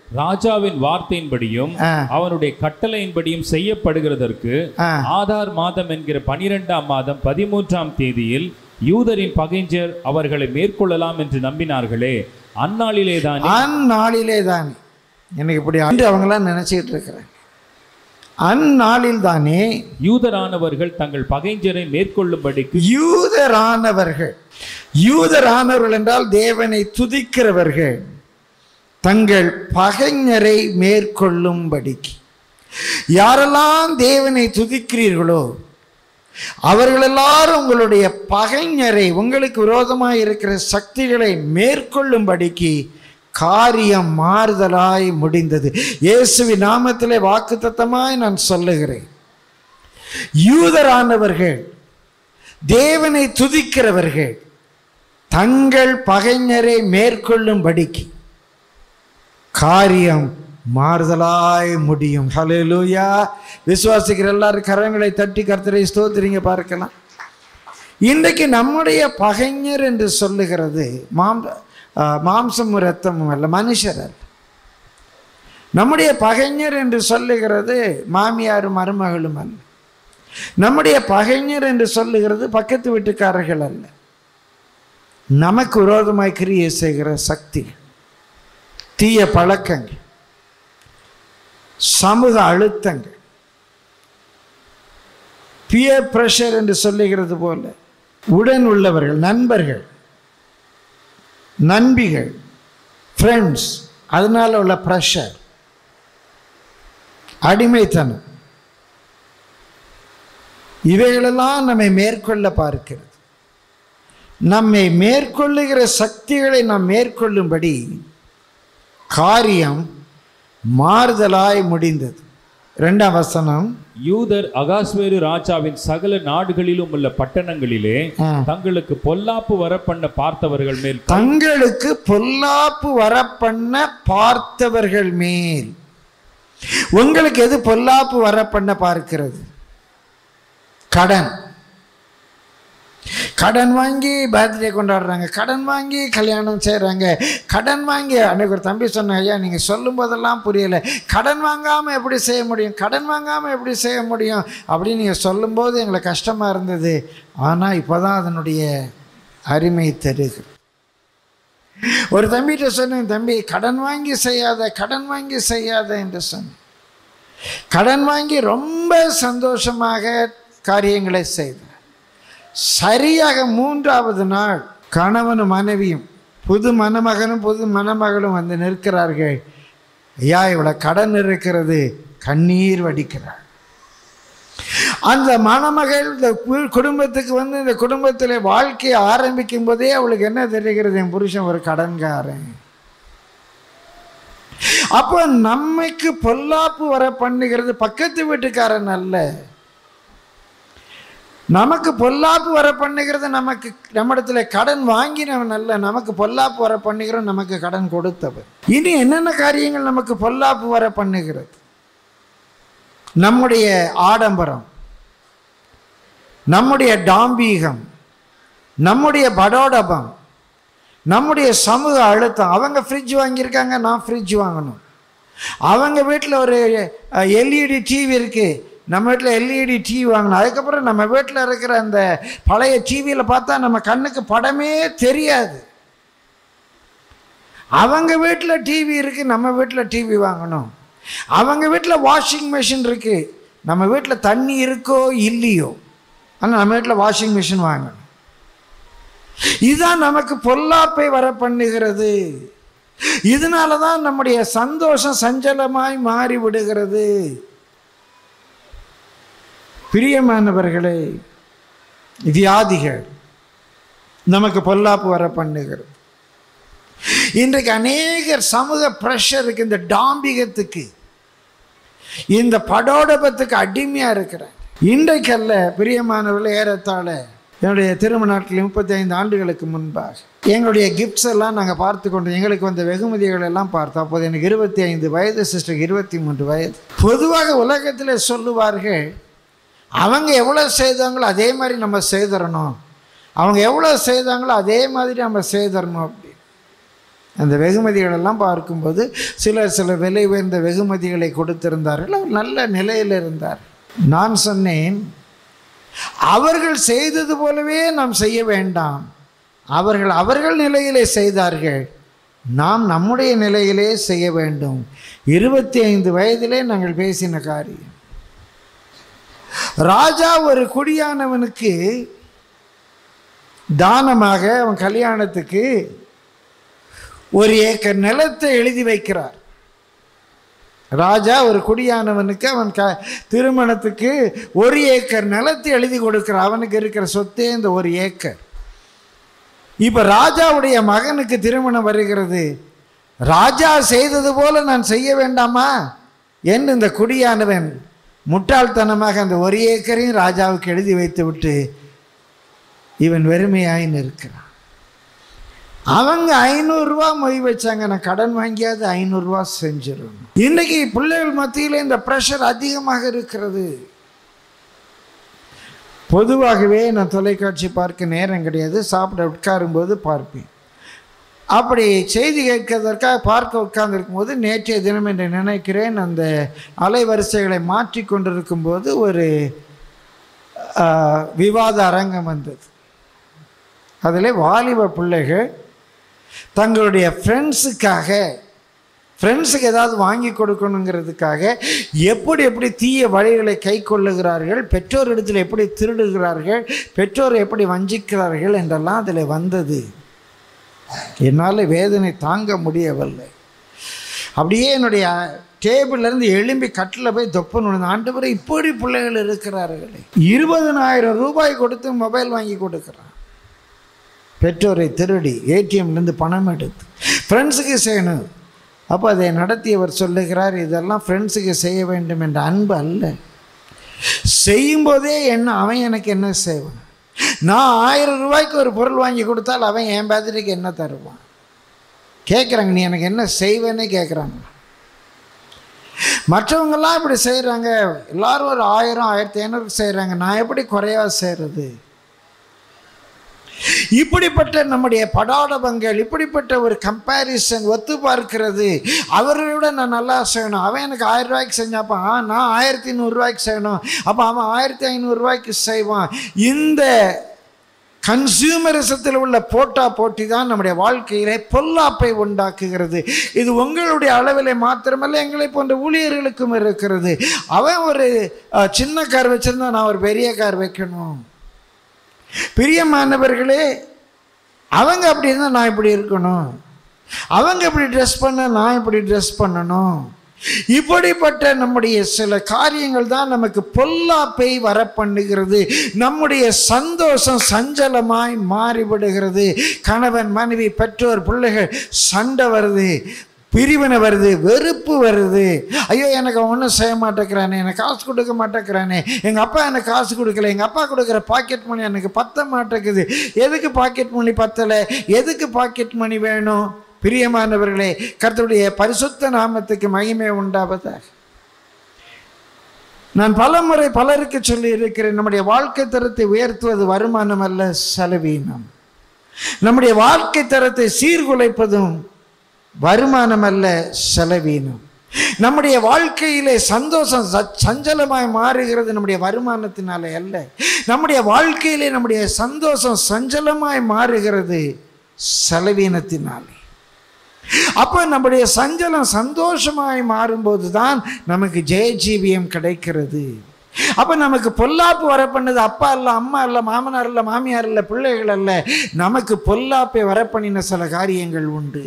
ராஜாவின் வார்த்தையின்படியும் ஆ. அவனுடைய கட்டளையின்படியும் செய்யப்படுகிறதற்கு ஆ. ஆதார் மாதம் என்கிற பனிரெண்டாம் மாதம் பதிமூன்றாம் தேதியில் யூதரின் பகைஞர் அவர்களை மேற்கொள்ளலாம் என்று நம்பினார்களே அந்நாளிலே தான் அந்நாளிலே தான் எனக்கு இப்படி அன்று அவங்களாம் நினச்சிக்கிட்டு இருக்கிறாங்க அந்நாளில் தானே யூதரானவர்கள் தங்கள் பகைஞரை மேற்கொள்ளும்படிக்கு யூதரானவர்கள் யூதரானவர்கள் என்றால் தேவனை துதிக்கிறவர்கள் தங்கள் பகைஞரை மேற்கொள்ளும்படிக்கு யாரெல்லாம் தேவனை துதிக்கிறீர்களோ அவர்கள் எல்லாரும் உங்களுடைய பகைஞரை உங்களுக்கு விரோதமாக இருக்கிற சக்திகளை மேற்கொள்ளும்படிக்கு காரியம் மாறுதலாய் முடிந்தது இயேசுவின் நாமத்திலே வாக்குத்தத்தமாய் நான் சொல்லுகிறேன் யூதரானவர்கள் தேவனை துதிக்கிறவர்கள் தங்கள் பகைஞரை மேற்கொள்ளும்படிக்கு காரியம் மாறுதலாய் முடியும் ஹalleluya விசுவாசிக்கிற எல்லாரும் கரங்களை தட்டி கர்த்தரை ஸ்தோத்திரிங்க பார்க்கலாம் இன்றைக்கு நம்முடைய பகைஞர் என்று சொல்லுகிறது மாம் ஆ, மாம்சமும் இரத்தமும் அல்ல மனுஷர் அல்ல நம்முடைய பகைஞர் என்று சொல்லுகிறது மாமியாரும் மருமகளும் அல்ல நம்முடைய பகைஞர் என்று சொல்லுகிறது பக்கத்து வீட்டுக்காரர்கள் அல்ல நமக்கு விரோதமாய் கிரியை செய்கிற சக்தி தீய பழக்கங்கள் சமூக அழுத்தங்கள் பியர் பிரஷர் என்று சொல்லுகிறது போல உடன் உள்ளவர்கள் நண்பர்கள் நண்பிகள் ஃப்ரெண்ட்ஸ் அதனால உள்ள ப்ரெஷர் அடிமைத்தனம் இவைகளெல்லாம் நம்மை மேற்கொள்ள பார்க்கிறது நம்மை மேற்கொள்ளுகிற சக்திகளை நாம் மேற்கொள்ளும்படி காரியம் மாறுதலாய் முடிந்தது ரெண்டாம் வசனம் யூதர் அகாஸ்வேரு ராஜாவின் சகல நாடுகளிலும் உள்ள பட்டணங்களிலே ஆ. தங்களுக்கு பொல்லாப்பு வரப்பண்ண பார்த்தவர்கள் மேல் தங்களுக்கு பொல்லாப்பு வரப்பண்ண பார்த்தவர்கள் மேல் உங்களுக்கு எது பொல்லாப்பு வரப்பண்ண பார்க்கிறது கடன் கடன் வாங்கி பர்த்டே கொண்டாடுறாங்க கடன் வாங்கி கல்யாணம் செய்கிறாங்க கடன் வாங்கி அன்னைக்கு ஒரு தம்பி சொன்னாங்க ஐயா நீங்கள் சொல்லும் போதெல்லாம் புரியலை கடன் வாங்காமல் எப்படி செய்ய முடியும் கடன் வாங்காமல் எப்படி செய்ய முடியும் அப்படின்னு நீங்கள் சொல்லும்போது எங்களுக்கு கஷ்டமாக இருந்தது ஆனால் இப்போ தான் அதனுடைய அருமை தருகிறது ஒரு தம்பிகிட்ட சொன்னேன் தம்பி கடன் வாங்கி செய்யாத கடன் வாங்கி செய்யாத என்று சொன்னேன் கடன் வாங்கி ரொம்ப சந்தோஷமாக காரியங்களை செய்தார் சரியாக மூன்றாவது நாள் கணவனும் மனைவியும் புது மணமகனும் புது மணமகளும் வந்து நிற்கிறார்கள் ஐயா இவ்வளோ கடன் இருக்கிறது கண்ணீர் வடிக்கிறார் அந்த மணமகள் இந்த கு- குடும்பத்துக்கு வந்து இந்த குடும்பத்தில் வாழ்க்கையை ஆரம்பிக்கும் போதே அவளுக்கு என்ன தெரிகிறது என் புருஷன் ஒரு கடன்காரன் அப்போ நம்மைக்கு பொல்லாப்பு வர பண்ணுகிறது பக்கத்து வீட்டுக்காரன் அல்ல நமக்கு பொல்லாப்பு வர பண்ணுகிறது நமக்கு நம்மிடத்துல கடன் வாங்கினவன் அல்ல நமக்கு பொல்லாப்பு வர பண்ணுகிறவன் நமக்கு கடன் கொடுத்தவன் இனி என்னென்ன காரியங்கள் நமக்கு பொல்லாப்பு வர பண்ணுகிறது நம்முடைய ஆடம்பரம் நம்முடைய டாம்பீகம் நம்முடைய படோடபம் நம்முடைய சமூக அழுத்தம் அவங்க ஃப்ரிட்ஜ் வாங்கியிருக்காங்க நான் ஃப்ரிட்ஜ் வாங்கணும் அவங்க வீட்டில் ஒரு எல்இடி டிவி இருக்குது நம்ம வீட்டில் எல்இடி டிவி வாங்கணும் அதுக்கப்புறம் நம்ம வீட்டில் இருக்கிற அந்த பழைய டிவியில் பார்த்தா நம்ம கண்ணுக்கு படமே தெரியாது அவங்க வீட்டில் டிவி இருக்குது நம்ம வீட்டில் டிவி வாங்கணும் அவங்க வீட்டில் வாஷிங் மிஷின் இருக்குது நம்ம வீட்டில் தண்ணி இருக்கோ இல்லையோ ஆனால் நம்ம வீட்டில் வாஷிங் மிஷின் வாங்கணும் இதுதான் நமக்கு பொல்லாப்பை வர பண்ணுகிறது இதனால தான் நம்முடைய சந்தோஷம் சஞ்சலமாய் மாறி விடுகிறது பிரியமானவர்களே வியாதிகள் நமக்கு பொல்லாப்பு வர பண்ணுகிறது இன்றைக்கு அநேகர் சமூக ப்ரெஷருக்கு இந்த டாம்பிகத்துக்கு இந்த படோடபத்துக்கு அடிமையாக இருக்கிறாங்க இன்றைக்கல்ல பிரியமானவர்கள் ஏறத்தாழ என்னுடைய திருமண நாட்டில் முப்பத்தி ஐந்து ஆண்டுகளுக்கு முன்பாக எங்களுடைய கிஃப்ட்ஸ் எல்லாம் நாங்கள் பார்த்து கொண்டு எங்களுக்கு வந்த வெகுமதிகள் எல்லாம் பார்த்தோம் அப்போது எனக்கு இருபத்தி ஐந்து வயது சிஸ்டருக்கு இருபத்தி மூன்று வயது பொதுவாக உலகத்தில் சொல்லுவார்கள் அவங்க எவ்வளோ செய்தாங்களோ அதே மாதிரி நம்ம செய்திடணும் அவங்க எவ்வளோ செய்தாங்களோ அதே மாதிரி நம்ம செய்திடணும் அப்படி அந்த வெகுமதிகளெல்லாம் பார்க்கும்போது சிலர் சில விலை உயர்ந்த வெகுமதிகளை கொடுத்திருந்தார்கள் அவர் நல்ல நிலையில் இருந்தார் நான் சொன்னேன் அவர்கள் செய்தது போலவே நாம் செய்ய வேண்டாம் அவர்கள் அவர்கள் நிலையிலே செய்தார்கள் நாம் நம்முடைய நிலையிலே செய்ய வேண்டும் இருபத்தி ஐந்து வயதிலே நாங்கள் பேசின காரியம் ராஜா ஒரு குடியானவனுக்கு தானமாக அவன் கல்யாணத்துக்கு ஒரு ஏக்கர் நிலத்தை எழுதி வைக்கிறார் ராஜா ஒரு குடியானவனுக்கு அவன் க திருமணத்துக்கு ஒரு ஏக்கர் நிலத்தை எழுதி கொடுக்கிறான் அவனுக்கு இருக்கிற சொத்தே இந்த ஒரு ஏக்கர் இப்போ ராஜாவுடைய மகனுக்கு திருமணம் வருகிறது ராஜா செய்தது போல நான் செய்ய வேண்டாமா என்று இந்த குடியானவன் முட்டாள்தனமாக அந்த ஒரு ஏக்கரையும் ராஜாவுக்கு எழுதி வைத்து விட்டு இவன் வெறுமையாய் நிற்கிறான் அவங்க ஐநூறுரூவா மொய் வச்சாங்க நான் கடன் வாங்கியாவது ஐநூறுரூவா செஞ்சிடணும் இன்னைக்கு பிள்ளைகள் மத்தியில் இந்த ப்ரெஷர் அதிகமாக இருக்கிறது பொதுவாகவே நான் தொலைக்காட்சி பார்க்க நேரம் கிடையாது சாப்பிட உட்காரும்போது பார்ப்பேன் அப்படி செய்தி கேட்கறதற்காக பார்க்க உட்கார்ந்துருக்கும் போது நேற்றைய தினம் என்று நினைக்கிறேன் அந்த அலைவரிசைகளை மாற்றி கொண்டிருக்கும் போது ஒரு ஆ, விவாத அரங்கம் வந்தது அதில் வாலிப பிள்ளைகள் தங்களுடைய ஃப்ரெண்ட்ஸுக்காக ஃப்ரெண்ட்ஸுக்கு ஏதாவது வாங்கி கொடுக்கணுங்கிறதுக்காக எப்படி எப்படி தீய வழிகளை கை கொள்ளுகிறார்கள் பெற்றோர் இடத்துல எப்படி திருடுகிறார்கள் பெற்றோரை எப்படி வஞ்சிக்கிறார்கள் என்றெல்லாம் அதில் வந்தது என்னால் வேதனை தாங்க முடியவில்லை அப்படியே என்னுடைய டேபிள்லேருந்து எழும்பி கட்டில் போய் தொப்பன் விழுந்த ஆண்டு இப்படி பிள்ளைகள் இருக்கிறார்களே இருபதனாயிரம் ரூபாய் கொடுத்து மொபைல் வாங்கி கொடுக்குறான் பெற்றோரை திருடி ஏடிஎம்லேருந்து பணம் எடுத்து ஃப்ரெண்ட்ஸுக்கு செய்யணும் அப்போ அதை நடத்தியவர் சொல்லுகிறார் இதெல்லாம் ஃப்ரெண்ட்ஸுக்கு செய்ய வேண்டும் என்ற அன்பு அல்ல செய்யும்போதே என்ன அவன் எனக்கு என்ன செய்வான் நான் ஆயிரம் ரூபாய்க்கு ஒரு பொருள் வாங்கி கொடுத்தால் அவன் என் பேத்திரிக்கு என்ன தருவான் கேட்குறாங்க நீ எனக்கு என்ன செய்வேன்னு கேட்குறாங்க மற்றவங்கெல்லாம் இப்படி செய்கிறாங்க எல்லாரும் ஒரு ஆயிரம் ஆயிரத்தி ஐநூறு செய்கிறாங்க நான் எப்படி குறைவா செய்கிறது இப்படிப்பட்ட நம்முடைய படாடபங்கள் இப்படிப்பட்ட ஒரு கம்பேரிசன் ஒத்து பார்க்கிறது அவரை விட நான் நல்லா செய்யணும் அவன் எனக்கு ஆயிரம் ரூபாய்க்கு செஞ்சாப்பா ஆ, நான் ஆயிரத்தி நூறுரூவாய்க்கு செய்யணும் அப்போ அவன் ஆயிரத்தி ஐநூறுரூவாய்க்கு செய்வான் இந்த கன்சியூமரிசத்தில் உள்ள போட்டா போட்டி தான் நம்முடைய வாழ்க்கையிலே பொல்லாப்பை உண்டாக்குகிறது இது உங்களுடைய அளவிலே மாத்திரமல்ல எங்களை போன்ற ஊழியர்களுக்கும் இருக்கிறது அவன் ஒரு அஹ், சின்ன கார் வச்சிருந்தா நான் ஒரு பெரிய கார் வைக்கணும் பிரியமானவர்களே அவங்க அப்படி இருந்தால் நான் இப்படி இருக்கணும் அவங்க இப்படி ட்ரெஸ் பண்ண நான் இப்படி ட்ரெஸ் பண்ணணும் இப்படிப்பட்ட நம்முடைய சில காரியங்கள் தான் நமக்கு பொல்லாப்பை வர பண்ணுகிறது நம்முடைய சந்தோஷம் சஞ்சலமாய் மாறிவிடுகிறது கணவன் மனைவி பெற்றோர் பிள்ளைகள் சண்டை வருது பிரிவினை வருது வெறுப்பு வருது ஐயோ எனக்கு அவன் ஒன்றும் செய்ய மாட்டேங்கிறானே எனக்கு காசு கொடுக்க மாட்டேங்கிறானே எங்கள் அப்பா எனக்கு காசு கொடுக்கல எங்கள் அப்பா கொடுக்குற பாக்கெட் மணி எனக்கு பத்த மாட்டேங்குது எதுக்கு பாக்கெட் மணி பத்தலை எதுக்கு பாக்கெட் மணி வேணும் பிரியமானவர்களே கர்த்தருடைய பரிசுத்த நாமத்துக்கு மகிமை உண்டாவதாக நான் பலமுறை பலருக்கு சொல்லி இருக்கிறேன் நம்முடைய வாழ்க்கை தரத்தை உயர்த்துவது வருமானம் அல்ல செலவீனம் நம்முடைய வாழ்க்கை தரத்தை சீர்குலைப்பதும் வருமானம் அல்ல செலவீனம் நம்முடைய வாழ்க்கையிலே சந்தோஷம் ச- சஞ்சலமாய் மாறுகிறது நம்முடைய வருமானத்தினாலே அல்ல நம்முடைய வாழ்க்கையிலே நம்முடைய சந்தோஷம் சஞ்சலமாய் மாறுகிறது செலவீனத்தினாலே அப்போ நம்முடைய சஞ்சலம் சந்தோஷமாய் மாறும்போது தான் நமக்கு ஜெயஜீவியம் கிடைக்கிறது அப்போ நமக்கு பொல்லாப்பு வர பண்ணது அப்பா இல்லை அம்மா இல்லை மாமனார் இல்லை மாமியார் இல்லை பிள்ளைகள் அல்ல நமக்கு பொல்லாப்பை வர பண்ணின சில காரியங்கள் உண்டு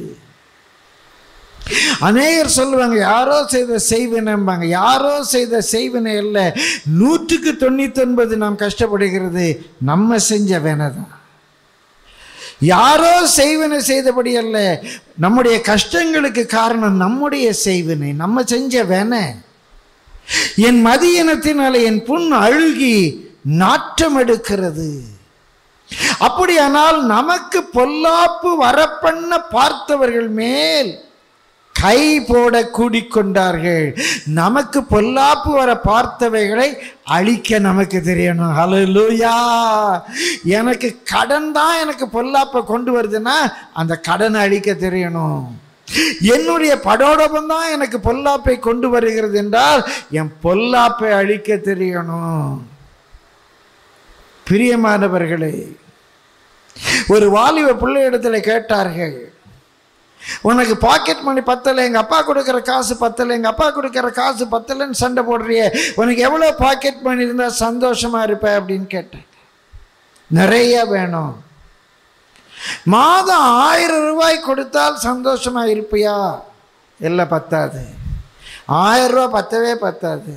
அநேகர் சொல்லுவாங்க யாரோ செய்த செய்வினைம்பாங்க யாரோ செய்த செய்வினை இல்லை நூற்றுக்கு தொண்ணூத்தொன்பது நாம் கஷ்டப்படுகிறது நம்ம செஞ்ச வேனை தான் யாரோ செய்வினை செய்தபடி அல்ல நம்முடைய கஷ்டங்களுக்கு காரணம் நம்முடைய செய்வினை நம்ம செஞ்ச வேனை என் மதியினத்தினால என் புண் அழுகி நாற்றம் எடுக்கிறது அப்படியானால் நமக்கு பொல்லாப்பு வரப்பண்ண பார்த்தவர்கள் மேல் கை போட கூடிக்கொண்டார்கள் நமக்கு பொல்லாப்பு வர பார்த்தவைகளை அழிக்க நமக்கு தெரியணும் ஹalleluya எனக்கு கடன் தான் எனக்கு பொல்லாப்பை கொண்டு வருதுன்னா அந்த கடனை அழிக்க தெரியணும் என்னுடைய படோடபம் தான் எனக்கு பொல்லாப்பை கொண்டு வருகிறது என்றால் என் பொல்லாப்பை அழிக்க தெரியணும் பிரியமானவர்களே ஒரு வாலிப பிள்ளை இடத்துல கேட்டார்கள் உனக்கு பாக்கெட் மணி பத்தலை எங்கள் அப்பா கொடுக்குற காசு பத்தலை எங்கள் அப்பா கொடுக்குற காசு பத்தலைன்னு சண்டை போடுறியே உனக்கு எவ்வளோ பாக்கெட் மணி இருந்தால் சந்தோஷமாக இருப்ப அப்படின்னு கேட்டேன் நிறைய வேணும் மாதம் ஆயிரம் ரூபாய் கொடுத்தால் சந்தோஷமாக இருப்பியா இல்லை பத்தாது ஆயிரம் ரூபா பத்தவே பத்தாது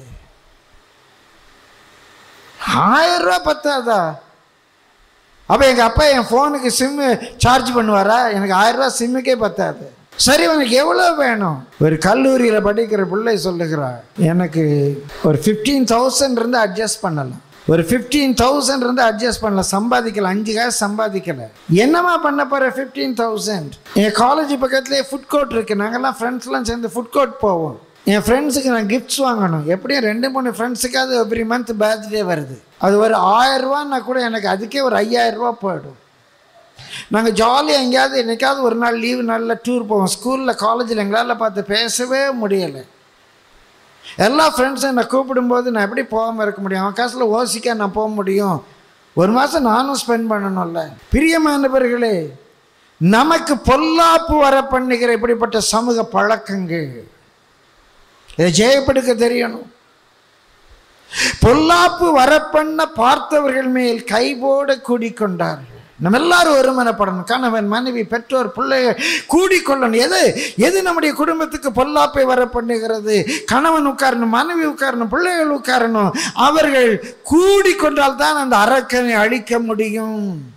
ஆயிரம் ரூபா பத்தாதா அப்போ எங்கள் அப்பா என் ஃபோனுக்கு சிம்மு சார்ஜ் பண்ணுவாரா எனக்கு ஆயிரம் ரூபா சிம்முக்கே பத்தாது சரி உனக்கு எவ்வளோ வேணும் ஒரு கல்லூரியில் படிக்கிற பிள்ளை சொல்லுகிறார் எனக்கு ஒரு ஃபிஃப்டீன் தௌசண்ட் இருந்து அட்ஜஸ்ட் பண்ணலாம் ஒரு ஃபிஃப்டீன் தௌசண்ட் இருந்து அட்ஜஸ்ட் பண்ணலாம் சம்பாதிக்கலாம் அஞ்சு காசு சம்பாதிக்கல என்னம்மா பண்ண போகிற ஃபிஃப்டீன் தௌசண்ட் என் காலேஜ் பக்கத்துலேயே ஃபுட் கோர்ட் இருக்குது நாங்கள்லாம் ஃப்ரெண்ட்ஸ்லாம் சேர்ந்து ஃபுட் கோர்ட் போவோம் என் ஃப்ரெண்ட்ஸுக்கு நான் கிஃப்ட்ஸ் வாங்கணும் எப்படியும் ரெண்டு மூணு ஃப்ரெண்ட்ஸுக்காவது எவ்ரி மந்த் பர்த்டே வருது அது ஒரு ஆயிரரூவான்னா கூட எனக்கு அதுக்கே ஒரு ஐயாயிரரூபா போயிடும் நாங்கள் ஜாலியாக எங்கேயாவது என்னைக்காவது ஒரு நாள் லீவு நாளில் டூர் போவோம் ஸ்கூலில் காலேஜில் எங்களால் பார்த்து பேசவே முடியலை எல்லா ஃப்ரெண்ட்ஸும் என்னை கூப்பிடும்போது நான் எப்படி போகாமல் இருக்க முடியும் அவன் காசில் ஓசிக்க நான் போக முடியும் ஒரு மாதம் நானும் ஸ்பெண்ட் பண்ணணும்ல பிரியமானவர்களே நமக்கு பொல்லாப்பு வர பண்ணுகிற இப்படிப்பட்ட சமூக பழக்கங்கள் இதை ஜெயப்படுத்த தெரியணும் பொல்லாப்பு வரப்பண்ண பார்த்தவர்கள் மேல் கைபோட கூடிக்கொண்டார்கள் நம்ம எல்லாரும் ஒருமனப்படணும் கணவன் மனைவி பெற்றோர் பிள்ளைகள் கூடிக்கொள்ளணும் எது எது நம்முடைய குடும்பத்துக்கு பொல்லாப்பை வர பண்ணுகிறது கணவன் உட்காரணும் மனைவி உட்காரணும் பிள்ளைகள் உட்காரணும் அவர்கள் கூடிக்கொண்டால் தான் அந்த அரக்கனை அழிக்க முடியும்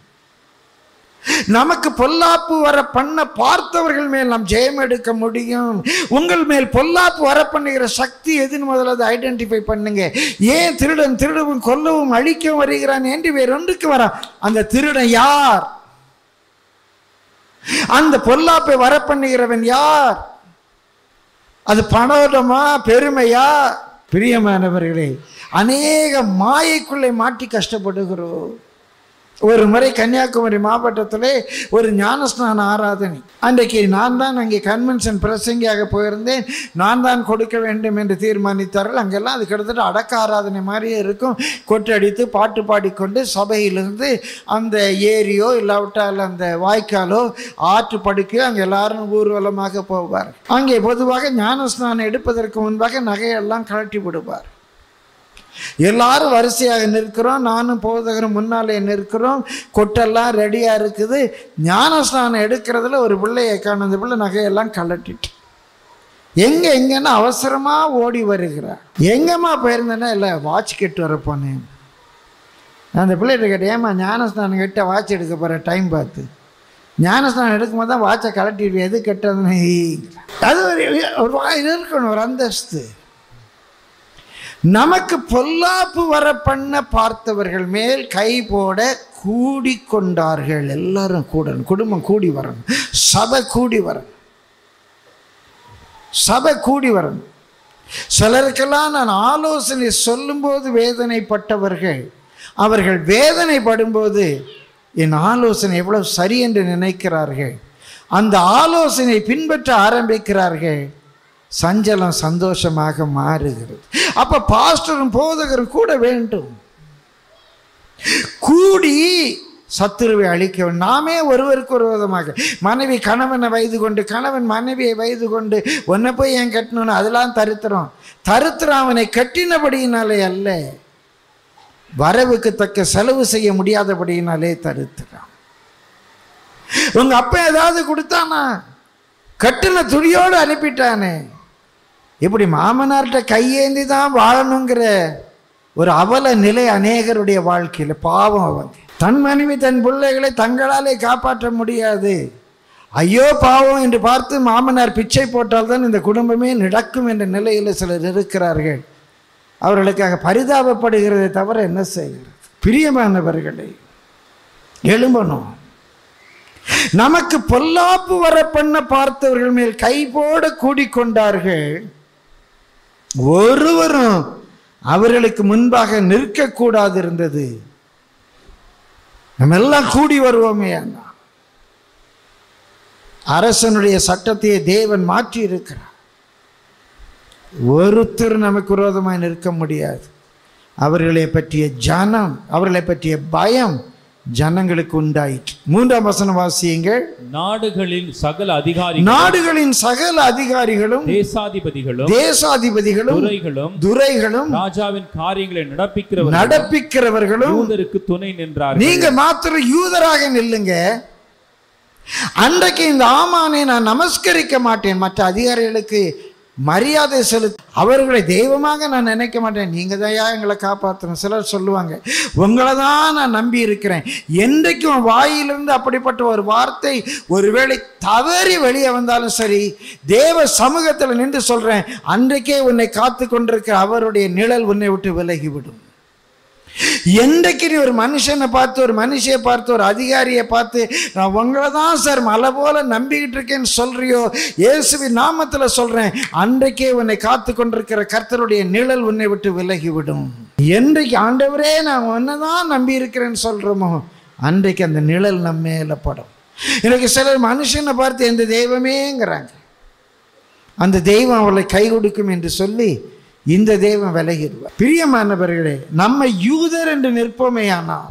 நமக்கு பொல்லாப்பு வர பண்ண பார்த்தவர்கள் மேல் நாம் ஜெயம் எடுக்க முடியும் உங்கள் மேல் பொல்லாப்பு வர பண்ணுகிற சக்தி எதுன்னு முதல்ல அதை ஐடென்டிஃபை பண்ணுங்க ஏன் திருடன் திருடவும் கொல்லவும் அழிக்கவும் வருகிறான் என்று வேறொன்றுக்கு வரான் அந்த திருடன் யார் அந்த பொல்லாப்பை வர பண்ணுகிறவன் யார் அது பணோடமா பெருமையா பிரியமானவர்களே அநேக மாயைக்குள்ளே மாட்டி கஷ்டப்படுகிறோம் ஒரு முறை கன்னியாகுமரி மாவட்டத்தில் ஒரு ஞானஸ்நான ஆராதனை அன்றைக்கு நான் தான் அங்கே கன்வென்ஷன் பிரசங்கியாக போயிருந்தேன் நான் தான் கொடுக்க வேண்டும் என்று தீர்மானித்தார்கள் அங்கெல்லாம் அது கிட்டத்தட்ட அடக்க ஆராதனை மாதிரியே இருக்கும் கொட்டடித்து பாட்டு பாடிக்கொண்டு சபையிலிருந்து அந்த ஏரியோ இல்லாவிட்டால் அந்த வாய்க்காலோ ஆற்று படுக்கையோ அங்கே எல்லாரும் ஊர்வலமாக போவார் அங்கே பொதுவாக ஞானஸ்நானம் எடுப்பதற்கு முன்பாக நகையெல்லாம் கழட்டி விடுவார் எல்லாரும் வரிசையாக நிற்கிறோம் நானும் போதகரும் முன்னாலே நிற்கிறோம் கொட்டெல்லாம் ரெடியாக இருக்குது ஞானஸ்நானம் எடுக்கிறதுல ஒரு பிள்ளையை காணும் அந்த பிள்ளை நகையெல்லாம் கலட்டிட்டு எங்கே எங்கன்னா அவசரமாக ஓடி வருகிறார் எங்கம்மா போயிருந்தேன்னா இல்லை வாட்ச் கெட்டு வர போனேன் அந்த பிள்ளைகிட்ட கேட்டேன் ஏம்மா ஞானஸ்நானம் கிட்ட வாட்ச் எடுக்க போகிற டைம் பார்த்து ஞானஸ்நானம் எடுக்கும்போது தான் வாட்சை கலட்டிடுவேன் எது கெட்டதுன்னு அது ஒரு ஒரு வா- இது இருக்கணும் ஒரு அந்தஸ்து நமக்கு பொல்லாப்பு வர பண்ண பார்த்தவர்கள் மேல் கை போட கூடிக்கொண்டார்கள் எல்லாரும் கூடணும் குடும்பம் கூடி வரணும் சபை கூடி வரணும் சபை கூடி வரணும் சிலருக்கெல்லாம் நான் ஆலோசனை சொல்லும்போது வேதனைப்பட்டவர்கள் அவர்கள் வேதனைப்படும்போது என் ஆலோசனை எவ்வளவு சரி என்று நினைக்கிறார்கள் அந்த ஆலோசனை பின்பற்ற ஆரம்பிக்கிறார்கள் சஞ்சலம் சந்தோஷமாக மாறுகிறது அப்ப பாஸ்டரும் போதகரும் கூட வேண்டும் கூடி சத்துருவை அழிக்க வேண்டும். நாமே ஒருவருக்கு ஒரு விதமாக மனைவி கணவனை வயது கொண்டு கணவன் மனைவியை வயது கொண்டு உன்னை போய் ஏன் கட்டணும்னு அதெல்லாம் தருத்திரம் தருத்திரம் அவனை கட்டினபடியினாலே அல்ல வரவுக்கு தக்க செலவு செய்ய முடியாதபடியினாலே தருத்திரம் உங்க அப்பா ஏதாவது கொடுத்தானா கட்டின துணியோடு அனுப்பிட்டானே இப்படி மாமனார்கிட்ட கையேந்தி தான் வாழணுங்கிற ஒரு அவல நிலை அநேகருடைய வாழ்க்கையில் பாவம் அவங்க தன் மனைவி தன் பிள்ளைகளை தங்களாலே காப்பாற்ற முடியாது ஐயோ பாவம் என்று பார்த்து மாமனார் பிச்சை போட்டால்தான் இந்த குடும்பமே நடக்கும் என்ற நிலையில் சிலர் இருக்கிறார்கள் அவர்களுக்காக பரிதாபப்படுகிறதை தவிர என்ன செய்கிறது பிரியமானவர்களை எழும்பணும் நமக்கு பொல்லாப்பு வர பண்ண பார்த்தவர்கள் மேல் கைபோட கூடிக்கொண்டார்கள் ஒருவரும் அவர்களுக்கு முன்பாக நிற்கக்கூடாது இருந்தது நம்ம எல்லாம் கூடி வருவோமே அண்ணா அரசனுடைய சட்டத்தையே தேவன் மாற்றி இருக்கிறார் ஒருத்தர் நமக்கு விரோதமாய் நிற்க முடியாது அவர்களை பற்றிய ஜனம் அவர்களை பற்றிய பயம் ஜனங்களுக்கு உண்டாயிற்று மூன்றாம் வசனம் வாசியுங்கள் நாடுகளின் சகல அதிகாரிகள் நாடுகளின் சகல அதிகாரிகளும் தேசாதிபதிகளும் தேசாதிபதிகளும் துறைகளும் துரைகளும் ராஜாவின் காரியங்களை நடப்பிக்கிறவர்கள் நடப்பிக்கிறவர்களும் யூதருக்கு துணை நின்றார்கள் நீங்க மாத்திரம் யூதராக நில்லுங்க அன்றைக்கு இந்த ஆமானை நான் நமஸ்கரிக்க மாட்டேன் மற்ற அதிகாரிகளுக்கு மரியாதை செலுத்த அவர்களை தெய்வமாக நான் நினைக்க மாட்டேன் நீங்க தான் எங்களை காப்பாற்றணும் சிலர் சொல்லுவாங்க உங்களை தான் நான் நம்பி இருக்கிறேன் என்றைக்கும் வாயிலிருந்து அப்படிப்பட்ட ஒரு வார்த்தை ஒருவேளை தவறி வெளியே வந்தாலும் சரி தேவ சமூகத்தில் நின்று சொல்றேன் அன்றைக்கே உன்னை காத்து கொண்டிருக்கிற அவருடைய நிழல் உன்னை விட்டு விலகிவிடும் என்றைக்கு நீ ஒரு மனுஷனை பார்த்து ஒரு மனுஷியை பார்த்து ஒரு அதிகாரியை பார்த்து நான் உங்களை தான் சார் மலை போல நம்பிக்கிட்டு இருக்கேன்னு சொல்றியோ இயேசுவின் நாமத்தில் சொல்றேன் அன்றைக்கே உன்னை காத்து கொண்டிருக்கிற கர்த்தருடைய நிழல் உன்னை விட்டு விலகிவிடும் என்றைக்கு ஆண்டவரே நான் உன்னை தான் நம்பி இருக்கிறேன்னு சொல்றோமோ அன்றைக்கு அந்த நிழல் நம்ம மேல படும் எனக்கு சிலர் மனுஷனை பார்த்து எந்த தெய்வமேங்கிறாங்க அந்த தெய்வம் அவளை கை கொடுக்கும் என்று சொல்லி இந்த தெய்வம் விலகிடுவார் பிரியமானவர்களே நம்ம யூதர் என்று நிற்போமே ஆனால்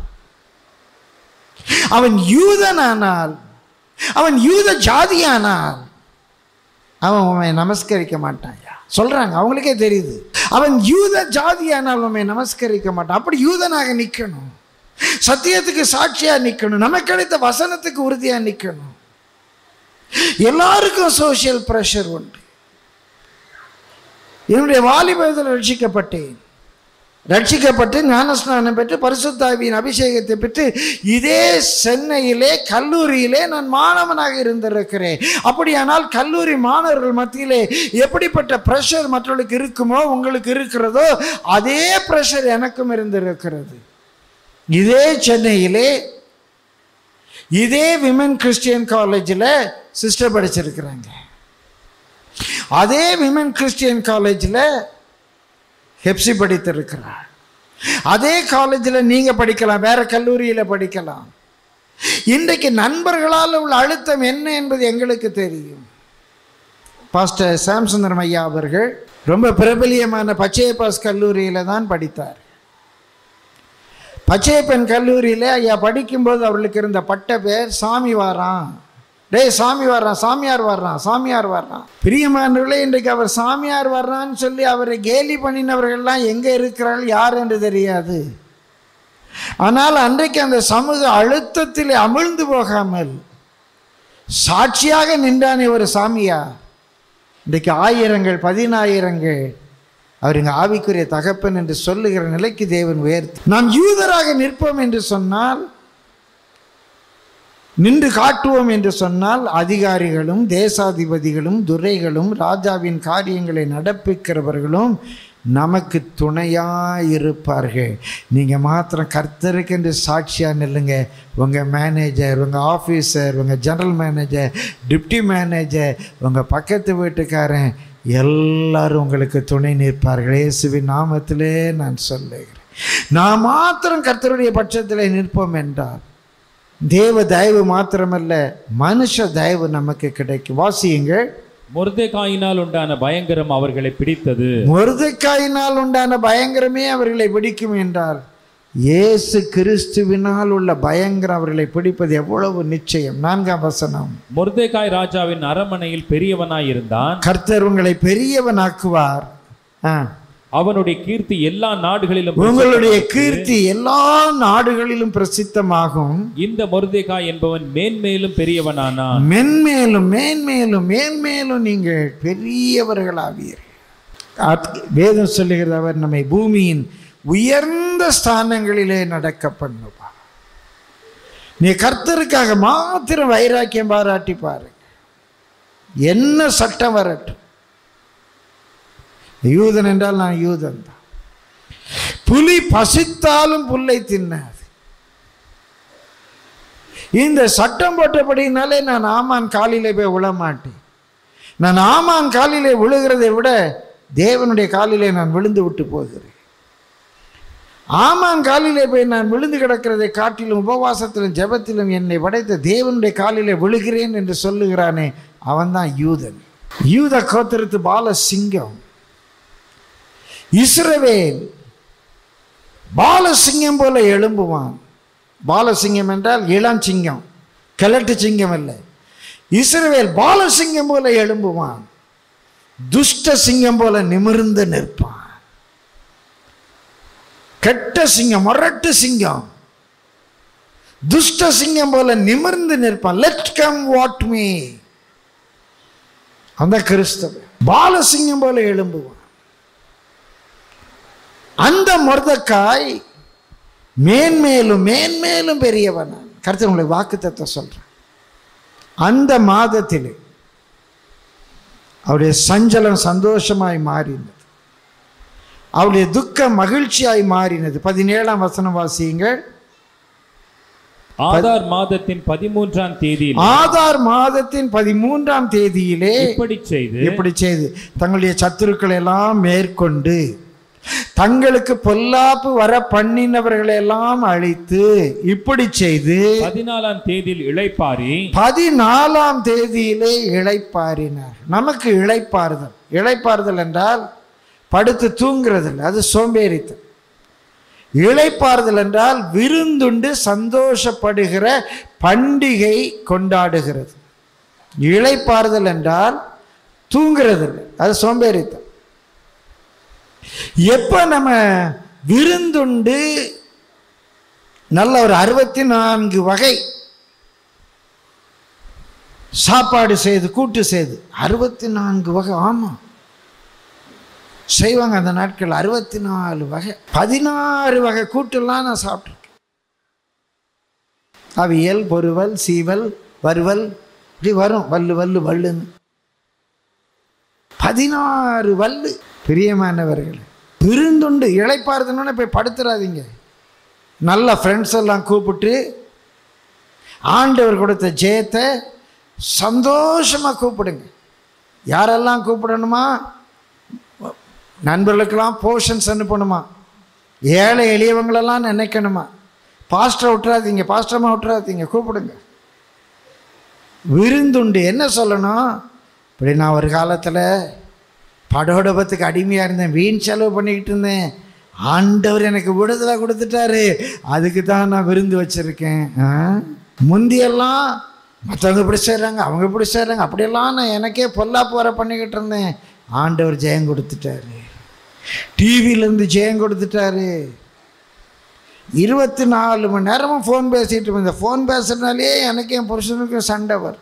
அவன் யூதனானால் அவன் யூத ஜாதியானால் அவன் உண்மை நமஸ்கரிக்க மாட்டான்யா சொல்றாங்க அவங்களுக்கே தெரியுது அவன் யூத ஜாதியானால் உண்மை நமஸ்கரிக்க மாட்டான் அப்படி யூதனாக நிற்கணும் சத்தியத்துக்கு சாட்சியா நிற்கணும் நமக்கு கிடைத்த வசனத்துக்கு உறுதியா நிற்கணும் எல்லாருக்கும் சோஷியல் ப்ரெஷர் உண்டு என்னுடைய வாலிபத்தில் ரட்சிக்கப்பட்டேன் ரட்சிக்கப்பட்டு ஞானஸ்நானம் பெற்று பரிசுத்தாவியின் அபிஷேகத்தை பெற்று இதே சென்னையிலே கல்லூரியிலே நான் மாணவனாக இருந்திருக்கிறேன் அப்படியானால் கல்லூரி மாணவர்கள் மத்தியிலே எப்படிப்பட்ட ப்ரெஷர் மற்றவர்களுக்கு இருக்குமோ உங்களுக்கு இருக்கிறதோ அதே ப்ரெஷர் எனக்கும் இருந்திருக்கிறது இதே சென்னையிலே இதே விமன் கிறிஸ்டியன் காலேஜில் சிஸ்டர் படிச்சிருக்கிறாங்க அதே விமன் கிறிஸ்டியன் காலேஜில் ஹெப்சி படித்திருக்கிறார் அதே காலேஜில் நீங்கள் படிக்கலாம் வேற கல்லூரியில் படிக்கலாம் இன்றைக்கு நண்பர்களால் உள்ள அழுத்தம் என்ன என்பது எங்களுக்கு தெரியும் பாஸ்டர் சாம்சுந்தரம் ஐயா அவர்கள் ரொம்ப பிரபலியமான பச்சையப்பாஸ் கல்லூரியில் தான் படித்தார் பச்சையப்பன் கல்லூரியில் ஐயா படிக்கும்போது அவர்களுக்கு இருந்த பட்ட பேர் சாமி வாரான் டேய் சாமி வர்றான் சாமியார் வர்றான் சாமியார் வர்றான் பிரியமானவர்களே இன்றைக்கு அவர் சாமியார் வர்றான்னு சொல்லி அவரை கேலி பண்ணினவர்கள்லாம் எங்கே இருக்கிறார்கள் யார் என்று தெரியாது ஆனால் அன்றைக்கு அந்த சமூக அழுத்தத்தில் அமிழ்ந்து போகாமல் சாட்சியாக நின்றானே ஒரு சாமியா இன்றைக்கு ஆயிரங்கள் பதினாயிரங்கள் அவர் இங்கே ஆவிக்குரிய தகப்பன் என்று சொல்லுகிற நிலைக்கு தேவன் உயர்த்தி நாம் யூதராக நிற்போம் என்று சொன்னால் நின்று காட்டுவோம் என்று சொன்னால் அதிகாரிகளும் தேசாதிபதிகளும் துரைகளும் ராஜாவின் காரியங்களை நடப்பிக்கிறவர்களும் நமக்கு துணையாக இருப்பார்கள் நீங்கள் மாத்திரம் கர்த்தருக்கென்று சாட்சியாக நில்லுங்க உங்கள் மேனேஜர் உங்கள் ஆஃபீஸர் உங்கள் ஜெனரல் மேனேஜர் டிப்டி மேனேஜர் உங்கள் பக்கத்து வீட்டுக்காரன் எல்லாரும் உங்களுக்கு துணை நிற்பார்கள் இயேசுவின் நாமத்திலே நான் சொல்லுகிறேன் நான் மாத்திரம் கர்த்தருடைய பட்சத்தில் நிற்போம் என்றால் தேவ தயவு மாத்திரமல்ல மனுஷ தயவு நமக்கு கிடைக்கும் வாசியுங்கள் மொர்தெகாயினால் உண்டான பயங்கரம் அவர்களை பிடித்தது முருதைக்காயினால் உண்டான பயங்கரமே அவர்களை பிடிக்கும் என்றார் இயேசு கிறிஸ்துவினால் உள்ள பயங்கரம் அவர்களை பிடிப்பது எவ்வளவு நிச்சயம் நான்காம் வசனம் மொர்தெகாய் ராஜாவின் அரண்மனையில் பெரியவனாய் இருந்தான் கர்த்தர் உங்களை பெரியவனாக்குவார் ஆ. அவனுடைய கீர்த்தி எல்லா நாடுகளிலும் உங்களுடைய கீர்த்தி எல்லா நாடுகளிலும் பிரசித்தமாகும் இந்த மொர்தெகாய் என்பவன் மேன்மேலும் பெரியவனானான் மென்மேலும் மேன்மேலும் மேன்மேலும் நீங்கள் பெரியவர்களாவீர்கள் ஆத்- வேதம் சொல்லுகிறது அவர் நம்மை பூமியின் உயர்ந்த ஸ்தானங்களிலே நடக்க பண்ணுவார் நீ கர்த்தருக்காக மாத்திரம் வைராக்கியம் பாராட்டி பாருங்க என்ன சட்டம் வரட்டும் யூதன் என்றால் நான் யூதன் தான் புலி பசித்தாலும் புல்லை தின்னாது இந்த சட்டம் போட்டபடினாலே நான் ஆமான் காலிலே போய் விழ மாட்டேன் நான் ஆமான் காலிலே விழுகிறதை விட தேவனுடைய காலிலே நான் விழுந்து விட்டு போகிறேன் ஆமான் காலிலே போய் நான் விழுந்து கிடக்கிறதை காட்டிலும் உபவாசத்திலும் ஜெபத்திலும் என்னை படைத்த தேவனுடைய காலிலே விழுகிறேன் என்று சொல்லுகிறானே அவன்தான் யூதன் யூத கோத்திரத்து பால சிங்கம் இஸ்ரவேல் பாலசிங்கம் போல எழும்புவான் பாலசிங்கம் என்றால் இளஞ்சிங்கம் கிழட்டு சிங்கம் இல்லை இஸ்ரவேல் பாலசிங்கம் போல எழும்புவான் துஷ்ட சிங்கம் போல நிமிர்ந்து நிற்பான் கெட்ட சிங்கம் முரட்டு சிங்கம் துஷ்ட சிங்கம் போல நிமிர்ந்து நிற்பான் லெட் கம் வாட் மீ அந்த கிறிஸ்தவ பாலசிங்கம் போல எழும்புவான் அந்த மொர்தக்காய் மேன்மேலும் மேன்மேலும் பெரியவன் கருத்து உங்களுக்கு வாக்குத்தத்தை சொல்றேன் அந்த மாதத்திலே அவருடைய சஞ்சலம் சந்தோஷமாய் மாறினது அவருடைய துக்கம் மகிழ்ச்சியாய் மாறினது பதினேழாம் வசனம் வாசியுங்கள் ஆதார் மாதத்தின் பதிமூன்றாம் தேதியில் ஆதார் மாதத்தின் பதிமூன்றாம் தேதியிலே இப்படி செய்து இப்படி செய்து தங்களுடைய சத்துருக்களை எல்லாம் மேற்கொண்டு தங்களுக்கு பொல்லாப்பு வர பண்ணினவர்களை எல்லாம் அழித்து இப்படி செய்து பதினாலாம் தேதியில் இளைப்பாரி பதினாலாம் தேதியிலே இளைப்பாறினார் நமக்கு இளைப்பாறுதல் இளைப்பாறுதல் என்றால் படுத்து தூங்குறது இல்லை அது சோம்பேறித்தல் இளைப்பாறுதல் என்றால் விருந்துண்டு சந்தோஷப்படுகிற பண்டிகை கொண்டாடுகிறது இளைப்பாறுதல் என்றால் தூங்குறது இல்லை அது சோம்பேறித்தல் எப்போ நம்ம விருந்துண்டு நல்ல ஒரு அறுபத்தி நான்கு வகை சாப்பாடு செய்து கூட்டு செய்து அறுபத்தி நான்கு வகை ஆமாம் செய்வாங்க அந்த நாட்கள் அறுபத்தி நாலு வகை பதினாறு வகை கூட்டெல்லாம் நான் சாப்பிட்ருக்கேன் அவியல் பொருவல் சீவல் வறுவல் இப்படி வரும் வல்லு வல்லு வல்லுன்னு பதினாறு வல்லு பிரியமானவர்கள் விருந்துண்டு இழைப்பாருதுன்னு போய் படுத்துறாதீங்க நல்ல ஃப்ரெண்ட்ஸ் எல்லாம் கூப்பிட்டு ஆண்டவர் கொடுத்த ஜெயத்தை சந்தோஷமாக கூப்பிடுங்க யாரெல்லாம் கூப்பிடணுமா நண்பர்களுக்கெல்லாம் போர்ஷன்ஸ் அனுப்பணுமா ஏழை எளியவங்களெல்லாம் நினைக்கணுமா பாஸ்டரை விட்டுறாதீங்க பாஸ்டரமாக விட்டுறாதீங்க கூப்பிடுங்க விருந்துண்டு என்ன சொல்லணும் இப்படி நான் ஒரு காலத்தில் படோடபத்துக்கு அடிமையாக இருந்தேன் வீண் செலவு பண்ணிக்கிட்டு இருந்தேன் ஆண்டவர் எனக்கு விடுதலை கொடுத்துட்டாரு அதுக்கு தான் நான் விருந்து வச்சுருக்கேன் ஆ? முந்தியெல்லாம் மற்றவங்க இப்படி செய்கிறாங்க அவங்க இப்படி செய்கிறாங்க அப்படியெல்லாம் நான் எனக்கே பொல்லாப்பு வர பண்ணிக்கிட்டு இருந்தேன் ஆண்டவர் ஜெயம் கொடுத்துட்டாரு டிவியிலேருந்து ஜெயம் கொடுத்துட்டாரு இருபத்தி நாலு மணி நேரமும் ஃபோன் பேசிகிட்டு இருப்பேன் இந்த ஃபோன் பேசுறதுனாலே எனக்கு என் புருஷனுக்கும் சண்டை வரும்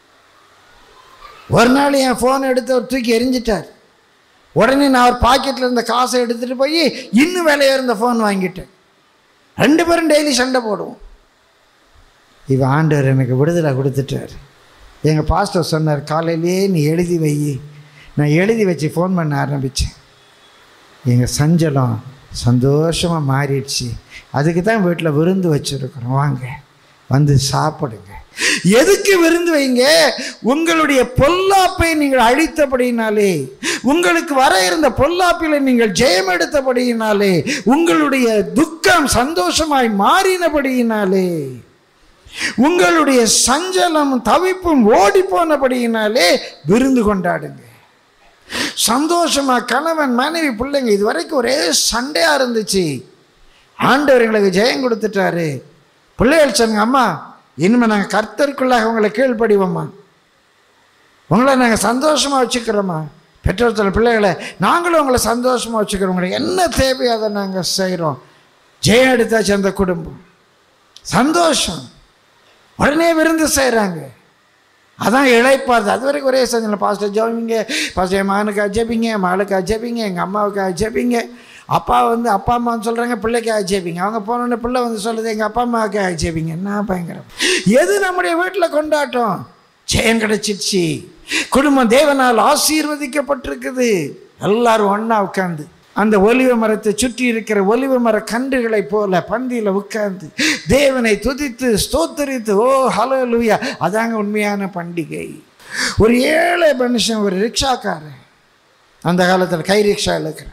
ஒரு நாள் என் ஃபோன் எடுத்து அவர் தூக்கி எரிஞ்சிட்டார் உடனே நான் அவர் பாக்கெட்டில் இருந்த காசை எடுத்துகிட்டு போய் இன்னும் விலையா இருந்த ஃபோன் வாங்கிட்டேன் ரெண்டு பேரும் டெய்லி சண்டை போடுவோம் இவன் ஆண்டவர் எனக்கு விடுதலை கொடுத்துட்டார் எங்கள் பாஸ்டர் சொன்னார் காலையிலேயே நீ எழுதி வை நான் எழுதி வச்சு ஃபோன் பண்ண ஆரம்பித்தேன் எங்கள் சஞ்சலம் சந்தோஷமாக மாறிடுச்சு அதுக்கு தான் வீட்டில் விருந்து வச்சுருக்குறோம் வாங்க வந்து சாப்பிடுங்க எதுக்கு விருந்து வைங்க உங்களுடைய பொல்லாப்பை நீங்கள் அழித்தபடியினாலே உங்களுக்கு வர இருந்த பொல்லாப்பில் நீங்கள் ஜெயம் எடுத்தபடியினாலே உங்களுடைய துக்கம் சந்தோஷமாய் மாறினபடியினாலே உங்களுடைய சஞ்சலம் தவிப்பும் ஓடி போனபடியினாலே விருந்து கொண்டாடுங்க சந்தோஷமா கணவன் மனைவி பிள்ளைங்க இது வரைக்கும் ஒரே சண்டையா இருந்துச்சு ஆண்டவர் எங்களுக்கு ஜெயம் கொடுத்துட்டாரு பிள்ளைகள் சொன்னாங்க அம்மா இனிமேல் நாங்கள் கர்த்தருக்குள்ளாக உங்களை கீழ்ப்படிவோம்மா உங்களை நாங்கள் சந்தோஷமாக வச்சுக்கிறோம்மா பெற்றோர் சொல்ல பிள்ளைகளை நாங்களும் உங்களை சந்தோஷமாக வச்சுக்கிறோம் உங்களுக்கு என்ன தேவையோ அதை நாங்கள் செய்கிறோம் ஜெயம் எடுத்தாச்சு அந்த குடும்பம் சந்தோஷம் உடனே விருந்து செய்கிறாங்க அதான் இழைப்பாருது அது வரைக்கும் ஒரே செஞ்சல பாஸ்டர் ஜெபிங்க பாஸ்டர் என் மகனுக்கு அஜபிங்க என் மகளுக்கு அஜபிங்க எங்கள் அம்மாவுக்கு அஜபிங்க அப்பா வந்து அப்பா அம்மான்னு சொல்கிறாங்க பிள்ளைக்கு அஜபிங்க அவங்க போனோடனே பிள்ளை வந்து சொல்லுது எங்கள் அப்பா அம்மாவுக்கு அஜபிங்க என்ன பயங்கரம் எது நம்முடைய வீட்டில் கொண்டாட்டம் ஜெயம் கிடைச்சிடுச்சு குடும்பம் தேவனால் ஆசீர்வதிக்கப்பட்டிருக்குது எல்லாரும் ஒன்றா உட்காந்து அந்த ஒலிவ மரத்தை சுற்றி இருக்கிற ஒலிவ மர கன்றுகளைப் போல பந்தியில் உட்கார்ந்து தேவனை துதித்து ஸ்தோத்தரித்து ஓ ஹலோ லூயா அதாங்க உண்மையான பண்டிகை ஒரு ஏழை மனுஷன் ஒரு ரிக்ஷாக்காரன் அந்த காலத்தில் கை ரிக்ஷா இழுக்கிறேன்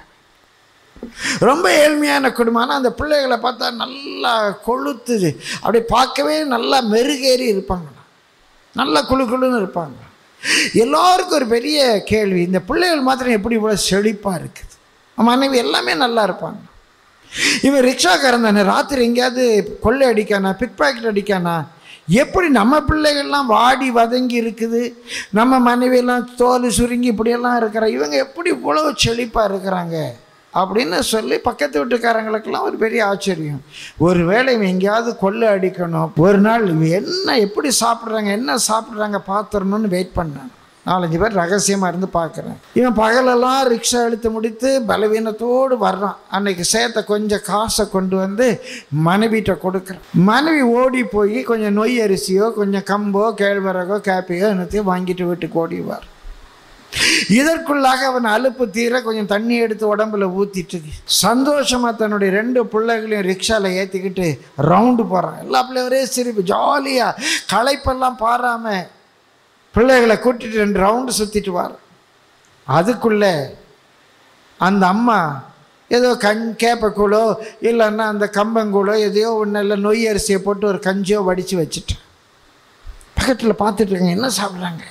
ரொம்ப ஏழ்மையான குடும்பம் ஆனால் அந்த பிள்ளைகளை பார்த்தா நல்லா கொளுத்துது அப்படியே பார்க்கவே நல்லா மெருகேறி இருப்பாங்க நல்லா குழு குழுன்னு இருப்பாங்க எல்லாருக்கும் ஒரு பெரிய கேள்வி இந்த பிள்ளைகள் மாத்திரம் எப்படி இவ்வளோ செழிப்பாக இருக்குது மனைவி எல்லாமே நல்லா இருப்பாங்க இவன் ரிக்ஷாக்காரன் தானே ராத்திரி எங்கேயாவது கொள்ளை அடிக்கானா பிக் பாக்கெட் அடிக்கானா எப்படி நம்ம பிள்ளைகள்லாம் வாடி வதங்கி இருக்குது நம்ம மனைவியெல்லாம் தோல் சுருங்கி இப்படியெல்லாம் இருக்கிற இவங்க எப்படி இவ்வளோ செழிப்பாக இருக்கிறாங்க அப்படின்னு சொல்லி பக்கத்து வீட்டுக்காரங்களுக்கெல்லாம் ஒரு பெரிய ஆச்சரியம் ஒருவேளை இவன் எங்கேயாவது கொள்ளை அடிக்கணும் ஒரு நாள் இவன் என்ன எப்படி சாப்பிட்றாங்க என்ன சாப்பிட்றாங்க பார்த்துடணும்னு வெயிட் பண்ணேன் நாலஞ்சு பேர் ரகசியமாக இருந்து பார்க்குறேன் இவன் பகலெல்லாம் ரிக்ஷா இழுத்து முடித்து பலவீனத்தோடு வர்றான் அன்னைக்கு சேர்த்த கொஞ்சம் காசை கொண்டு வந்து மனைவிட்ட கொடுக்குறான் மனைவி ஓடி போய் கொஞ்சம் நொய் அரிசியோ கொஞ்சம் கம்போ கேழ்வரகோ கேப்பியோ என்னத்தையும் வாங்கிட்டு வீட்டுக்கு ஓடிவார் இதற்குள்ளாக அவன் அலுப்பு தீர கொஞ்சம் தண்ணி எடுத்து உடம்புல ஊற்றிட்டு சந்தோஷமாக தன்னுடைய ரெண்டு பிள்ளைகளையும் ரிக்ஷாவில் ஏற்றிக்கிட்டு ரவுண்டு போகிறான் எல்லா பிள்ளையும் ஒரே சிரிப்பு ஜாலியாக களைப்பெல்லாம் பாராமல் பிள்ளைகளை கூட்டிட்டு ரெண்டு ரவுண்டு சுற்றிட்டு வார் அதுக்குள்ளே அந்த அம்மா ஏதோ கண் கேப்பக்கூழோ இல்லைன்னா அந்த கம்பங்கூழோ எதையோ ஒன்று இல்லை நொய் அரிசியை போட்டு ஒரு கஞ்சியோ வடித்து வச்சுட்டேன் பக்கத்தில் பார்த்துட்டு இருக்காங்க என்ன சாப்பிட்றாங்க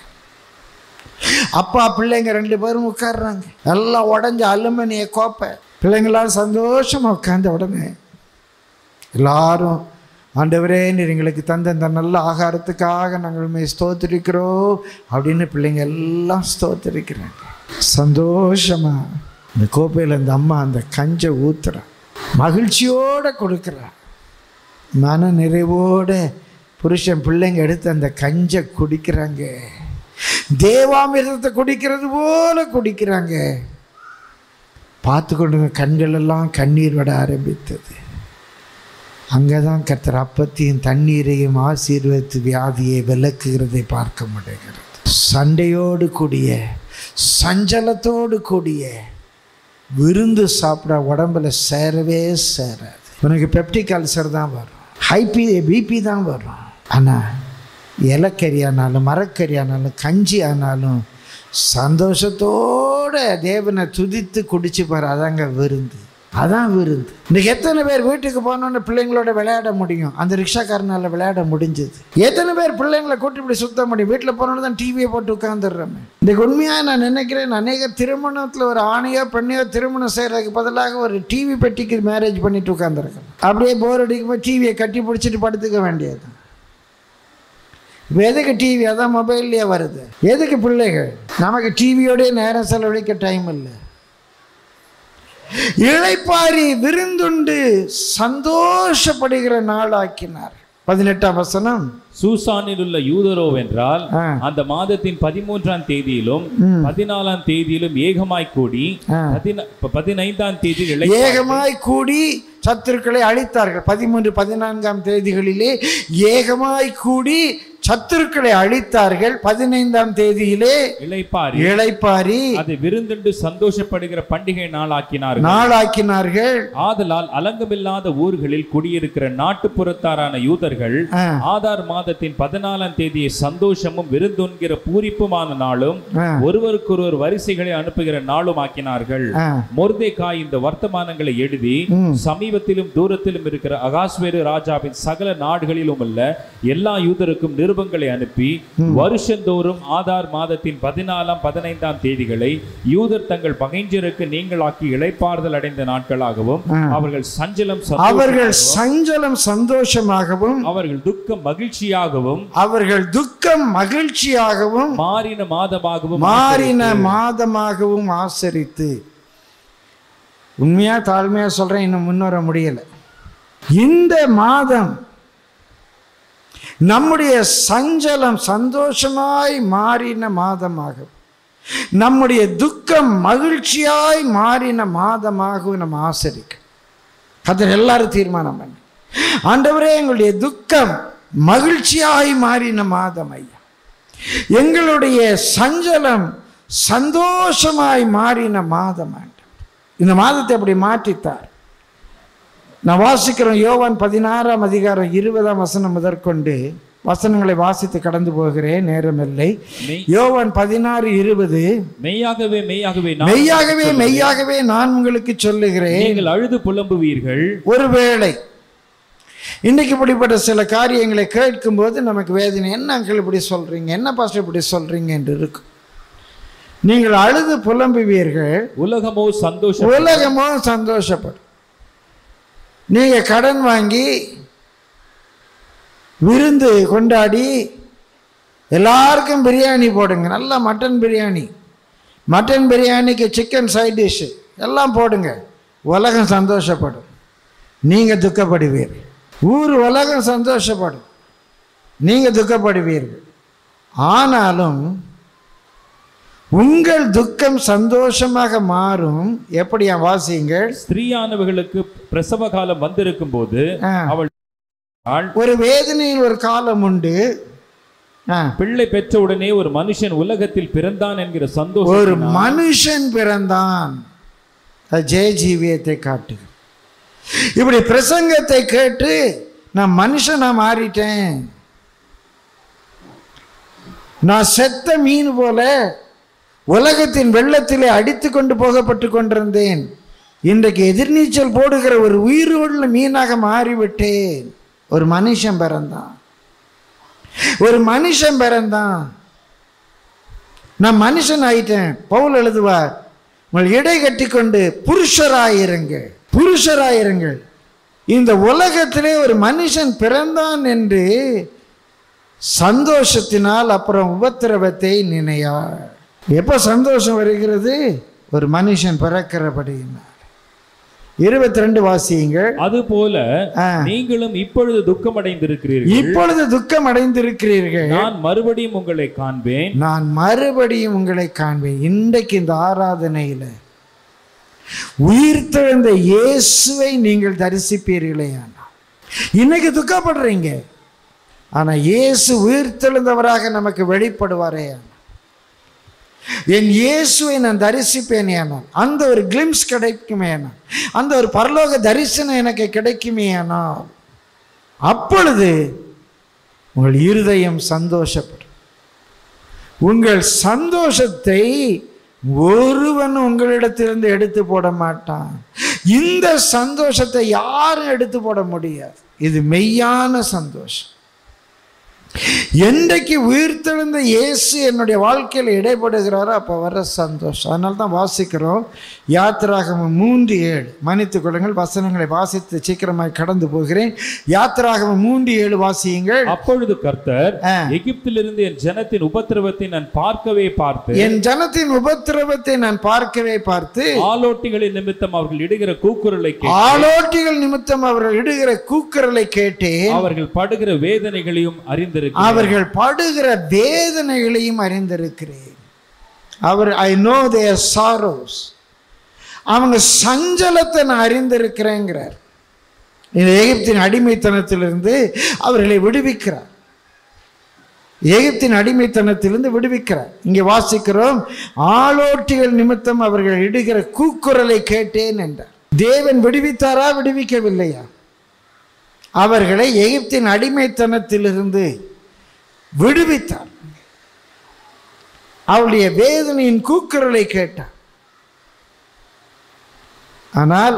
அப்பா பிள்ளைங்க ரெண்டு பேரும் உட்காடுறாங்க எல்லாம் உடஞ்ச அலுமினிய கோப்பை பிள்ளைங்களாம் சந்தோஷமாக உட்காந்த உடனே எல்லாரும் ஆண்டவரே நீர் எங்களுக்கு தந்த இந்த நல்ல ஆகாரத்துக்காக நாங்கள் உண்மை ஸ்தோத்திரிக்கிறோம் அப்படின்னு பிள்ளைங்க எல்லாம் ஸ்தோத்திரிக்கிறாங்க சந்தோஷமா இந்த கோப்பையில் இந்த அம்மா அந்த கஞ்சை ஊத்துறா மகிழ்ச்சியோடு கொடுக்குறா மன நிறைவோட புருஷன் பிள்ளைங்க எடுத்து அந்த கஞ்சை குடிக்கிறாங்க தேவாமிர்தத்தை குடிக்கிறது போல குடிக்கிறாங்க பார்த்து கொண்டு கண்கள் எல்லாம் கண்ணீர் விட ஆரம்பித்தது அங்கே தான் கர்த்தர் அப்பத்தையும் தண்ணீரையும் ஆசீர்வதித்து வியாதியை விளக்குகிறதை பார்க்க முடிகிறது சண்டையோடு கூடிய சஞ்சலத்தோடு கூடிய விருந்து சாப்பிட உடம்புல சேரவே சேராது உனக்கு பெப்டிக் அல்சர் தான் வரும் ஹைபி பிபி தான் வரும் ஆனால் இலக்கறி ஆனாலும் மரக்கறி ஆனாலும் கஞ்சி ஆனாலும் சந்தோஷத்தோட தேவனை துதித்து குடிச்சு பாரு அதாங்க விருந்து அதான் விருந்து இன்னைக்கு எத்தனை பேர் வீட்டுக்கு போனோன்னு பிள்ளைங்களோட விளையாட முடியும் அந்த ரிக்ஷாக்காரனால விளையாட முடிஞ்சது எத்தனை பேர் பிள்ளைங்களை கூட்டி இப்படி சுத்த முடியும் வீட்டில் போனோன்னு தான் டிவியை போட்டு உட்காந்துடுறோமே இன்னைக்கு உண்மையாக நான் நினைக்கிறேன் அநேக திருமணத்தில் ஒரு ஆணையோ பெண்ணையோ திருமணம் செய்கிறதுக்கு பதிலாக ஒரு டிவி பெட்டிக்கு மேரேஜ் பண்ணிட்டு உட்காந்துருக்கேன் அப்படியே போர் அடிக்கும்போது டிவியை கட்டி பிடிச்சிட்டு படுத்துக்க வேண்டியது இப்போ எதுக்கு டிவி அதான் மொபைல்லையே வருது எதுக்கு பிள்ளைகள் நமக்கு டிவியோடய நேரம் செலவழிக்க டைம் இல்லை இளைப்பாரி விருந்துண்டு சந்தோஷப்படுகிற நாளாக்கினார் பதினெட்டாம் வசனம் சூசானில் உள்ள யூதரோ என்றால் ஆ. அந்த மாதத்தின் பதிமூன்றாம் தேதியிலும் பதினாலாம் தேதியிலும் ஏகமாய் கூடி ஆ. பதின- பதினைந்தாம் தேதியில் இளை ஏகமாய் கூடி சத்துருக்களை அழித்தார்கள் பதிமூன்று பதினான்காம் தேதிகளிலே ஏகமாய் கூடி சத்துருக்களை அழித்தார்கள் பதினைந்தாம் தேதியிலே இளைப்பாரி இளைப்பாரி அதை விருந்துண்டு சந்தோஷப்படுகிற பண்டிகை நாளாக்கினார்கள் நாளாக்கினார்கள் ஆதலால் அலங்கமில்லாத ஊர்களில் குடியிருக்கிற நாட்டுப்புறத்தாரான யூதர்கள் ஆ. ஆதார் மாதத்தின் பதினாலாம் தேதியை சந்தோஷமும் விருந்துண்கிற பூரிப்புமான நாளும் ஆ. ஒருவருக்கொருவர் வரிசைகளை அனுப்புகிற நாளும் ஆக்கினார்கள் ஆ. மொர்தேகாய் இந்த வர்த்தமானங்களை எழுதி சமீபத்திலும் தூரத்திலும் இருக்கிற அகாஸ்வேரு ராஜாவின் சகல நாடுகளிலும் உள்ள எல்லா யூதருக்கும் நிருபங்களை அனுப்பி வருஷந்தோறும் ஆதார் மாதத்தின் பதினாலாம் பதினைந்தாம் தேதிகளை யூதர் தங்கள் பகைஞருக்கு நீங்களாக்கி இளைப்பாறுதல் அடைந்த நாட்களாகவும் அவர்கள் சஞ்சலம் சந்தோஷம் அவர்கள் சஞ்சலம் சந்தோஷமாகவும் அவர்கள் துக்கம் மகிழ்ச்சியாகவும் அவர்கள் துக்கம் மகிழ்ச்சியாகவும் மாறின மாதமாகவும் மாறின மாதமாகவும் ஆசரித்து உண்மையா தாழ்மையா சொல்றேன் இன்னும் முன்வர முடியல இந்த மாதம் நம்முடைய சஞ்சலம் சந்தோஷமாய் மாறின மாதமாகும் நம்முடைய துக்கம் மகிழ்ச்சியாய் மாறின மாதமாகவும் நம்ம ஆசரிக்க கத்தர் எல்லாரும் தீர்மானம் பண்ணி ஆண்டவரே எங்களுடைய துக்கம் மகிழ்ச்சியாய் மாறின மாதம் ஐயா எங்களுடைய சஞ்சலம் சந்தோஷமாய் மாறின மாதம் ஆண்டவர் இந்த மாதத்தை அப்படி மாற்றித்தார் நான் வாசிக்கிறோம் யோவான் பதினாறாம் அதிகாரம் இருபதாம் வசனம் முதற்கொண்டு வசனங்களை வாசித்து கடந்து போகிறேன் நேரமில்லை மெய்- யோவான் பதினாறு இருபது மெய்யாகவே மெய்யாகவே நான் மெய்யாகவே மெய்யாகவே நான் உங்களுக்கு சொல்லுகிறேன் நீங்கள் அழுது புலம்புவீர்கள் ஒருவேளை இன்னைக்கு இப்படிப்பட்ட சில காரியங்களை கேட்கும்போது நமக்கு வேதனை என்ன அங்கிள் இப்படி சொல்றீங்க என்ன பாஸ்டர் இப்படி சொல்றீங்க என்று இருக்கும் நீங்கள் அழுது புலம்புவீர்கள் உலகமோ சந்தோஷம் உலகமோ சந்தோஷப்படும் நீங்க கடன் வாங்கி விருந்து கொண்டாடி எல்லாருக்கும் பிரியாணி போடுங்க நல்லா மட்டன் பிரியாணி மட்டன் பிரியாணிக்கு சிக்கன் சைட் டிஷ்ஷு எல்லாம் போடுங்க உலகம் சந்தோஷப்படும் நீங்கள் துக்கப்படுவீர்கள் ஊர் உலகம் சந்தோஷப்படும் நீங்கள் துக்கப்படுவீர்கள் ஆனாலும் உங்கள் துக்கம் சந்தோஷமாக மாறும் எப்படியா வாசியுங்கள் ஸ்திரீயானவர்களுக்கு பிரசவ காலம் வந்திருக்கும் போது ஆ. அவள் ஆள் ஒரு வேதனையில் ஒரு காலம் உண்டு ஆ. பிள்ளை பெற்ற உடனே ஒரு மனுஷன் உலகத்தில் பிறந்தான் என்கிற ஒரு சந்தோஷம் மனுஷன் பிறந்தான் அது ஜெய ஜீவியத்தை காட்டு இப்படி பிரசங்கத்தை கேட்டு நான் மனுஷனா மாறிட்டேன் நான் செத்த மீன் போல உலகத்தின் வெள்ளத்திலே அடித்து கொண்டு போகப்பட்டு கொண்டிருந்தேன் இன்றைக்கு எதிர்நீச்சல் போடுகிற ஒரு உயிரோடுள்ள மீனாக மாறிவிட்டேன் ஒரு மனுஷன் பிறந்தான் ஒரு மனுஷன் பிறந்தான் நான் மனுஷன் ஆயிட்டேன் பவுல் எழுதுவார் உங்கள் இடை கட்டிக்கொண்டு புருஷராயிருங்கள் புருஷராயிருங்கள் இந்த உலகத்திலே ஒரு மனுஷன் பிறந்தான் என்று சந்தோஷத்தினால் அப்புறம் உபத்திரவத்தை நினையார் எப்போ சந்தோஷம் வருகிறது ஒரு மனுஷன் பிறக்கிறபடியினார் இருபத்தி ரெண்டு வாசியுங்கள் அதுபோல ஆ. நீங்களும் இப்பொழுது துக்கம் அடைந்திருக்கிறீர்கள் இப்பொழுது துக்கம் அடைந்திருக்கிறீர்கள் நான் மறுபடியும் உங்களை காண்பேன் நான் மறுபடியும் உங்களை காண்பேன் இன்றைக்கு இந்த ஆராதனையில் உயிர்த்தெழுந்த இயேசுவை நீங்கள் தரிசிப்பீர்களே ஆனால் இன்னைக்கு துக்கப்படுறீங்க ஆனா இயேசு உயிர்த்தெழுந்தவராக நமக்கு வெளிப்படுவாரே ஆனால் என் இயேசுவை நான் தரிசிப்பேனே ஆனால் அந்த ஒரு கிளிம்ஸ் கிடைக்குமே ஆனால் அந்த ஒரு பரலோக தரிசனம் எனக்கு கிடைக்குமே ஆனால் அப்பொழுது உங்கள் இருதயம் சந்தோஷப்படும் உங்கள் சந்தோஷத்தை ஒருவன் உங்களிடத்திலிருந்து எடுத்து போட மாட்டான் இந்த சந்தோஷத்தை யாரும் எடுத்து போட முடியாது இது மெய்யான சந்தோஷம் என்றைக்கு உயிர்த்தெழுந்த இயேசு என்னுடைய வாழ்க்கையில் இடைப்படுகிறாரோ அப்போ வர சந்தோஷம் அதனால தான் வாசிக்கிறோம் யாத்திராகமம் மூன்று ஏழு மன்னித்துக் கொள்ளுங்கள் வசனங்களை வாசித்து சீக்கிரமாய் கடந்து போகிறேன் யாத்திராகமம் மூன்று ஏழு வாசியுங்கள் அப்பொழுது கர்த்தர் ஆ. எகிப்திலிருந்து என் ஜனத்தின் உபத்திரவத்தை நான் பார்க்கவே பார்த்து என் ஜனத்தின் உபத்திரவத்தை நான் பார்க்கவே பார்த்து ஆலோட்டிகளின் நிமித்தம் அவர்கள் இடுகிற கூக்குரலை கேட்டு ஆலோட்டிகள் நிமித்தம் அவர்கள் இடுகிற கூக்குரலை கேட்டேன் அவர்கள் படுகிற வேதனைகளையும் அறிந்திருக்கிறேன் அவர்கள் படுகிற வேதனைகளையும் அறிந்திருக்கிறேன் அவர் ஐ நோ தேர் சாரோஸ் அவங்க சஞ்சலத்தை நான் அறிந்திருக்கிறேங்கிறார் இந்த எகிப்தின் அடிமைத்தனத்திலிருந்து அவர்களை விடுவிக்கிறார் எகிப்தின் அடிமைத்தனத்திலிருந்து விடுவிக்கிறார் இங்கே வாசிக்கிறோம் ஆளோட்டிகள் நிமித்தம் அவர்கள் இடுகிற கூக்குரலை கேட்டேன் என்றார் தேவன் விடுவித்தாரா விடுவிக்கவில்லையா அவர்களை எகிப்தின் அடிமைத்தனத்திலிருந்து விடுவித்தார் அவளுடைய வேதனையின் கூக்குரலை கேட்டார் ஆனால்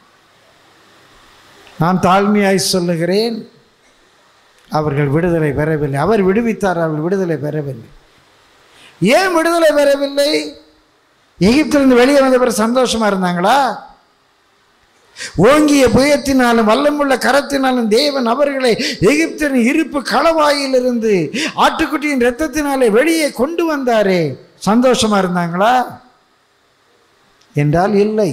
நான் தாழ்மையாய் சொல்லுகிறேன் அவர்கள் விடுதலை பெறவில்லை அவர் விடுவித்தார் அவர்கள் விடுதலை பெறவில்லை ஏன் விடுதலை பெறவில்லை எகிப்திலிருந்து வெளியே வந்த பிறகு சந்தோஷமா இருந்தாங்களா ஓங்கிய புயத்தினாலும் வல்லமுள்ள கரத்தினாலும் தேவன் அவர்களை எகிப்தின் இருப்பு களவாயிலிருந்து ஆட்டுக்குட்டியின் இரத்தத்தினாலே வெளியே கொண்டு வந்தாரே சந்தோஷமா இருந்தாங்களா என்றால் இல்லை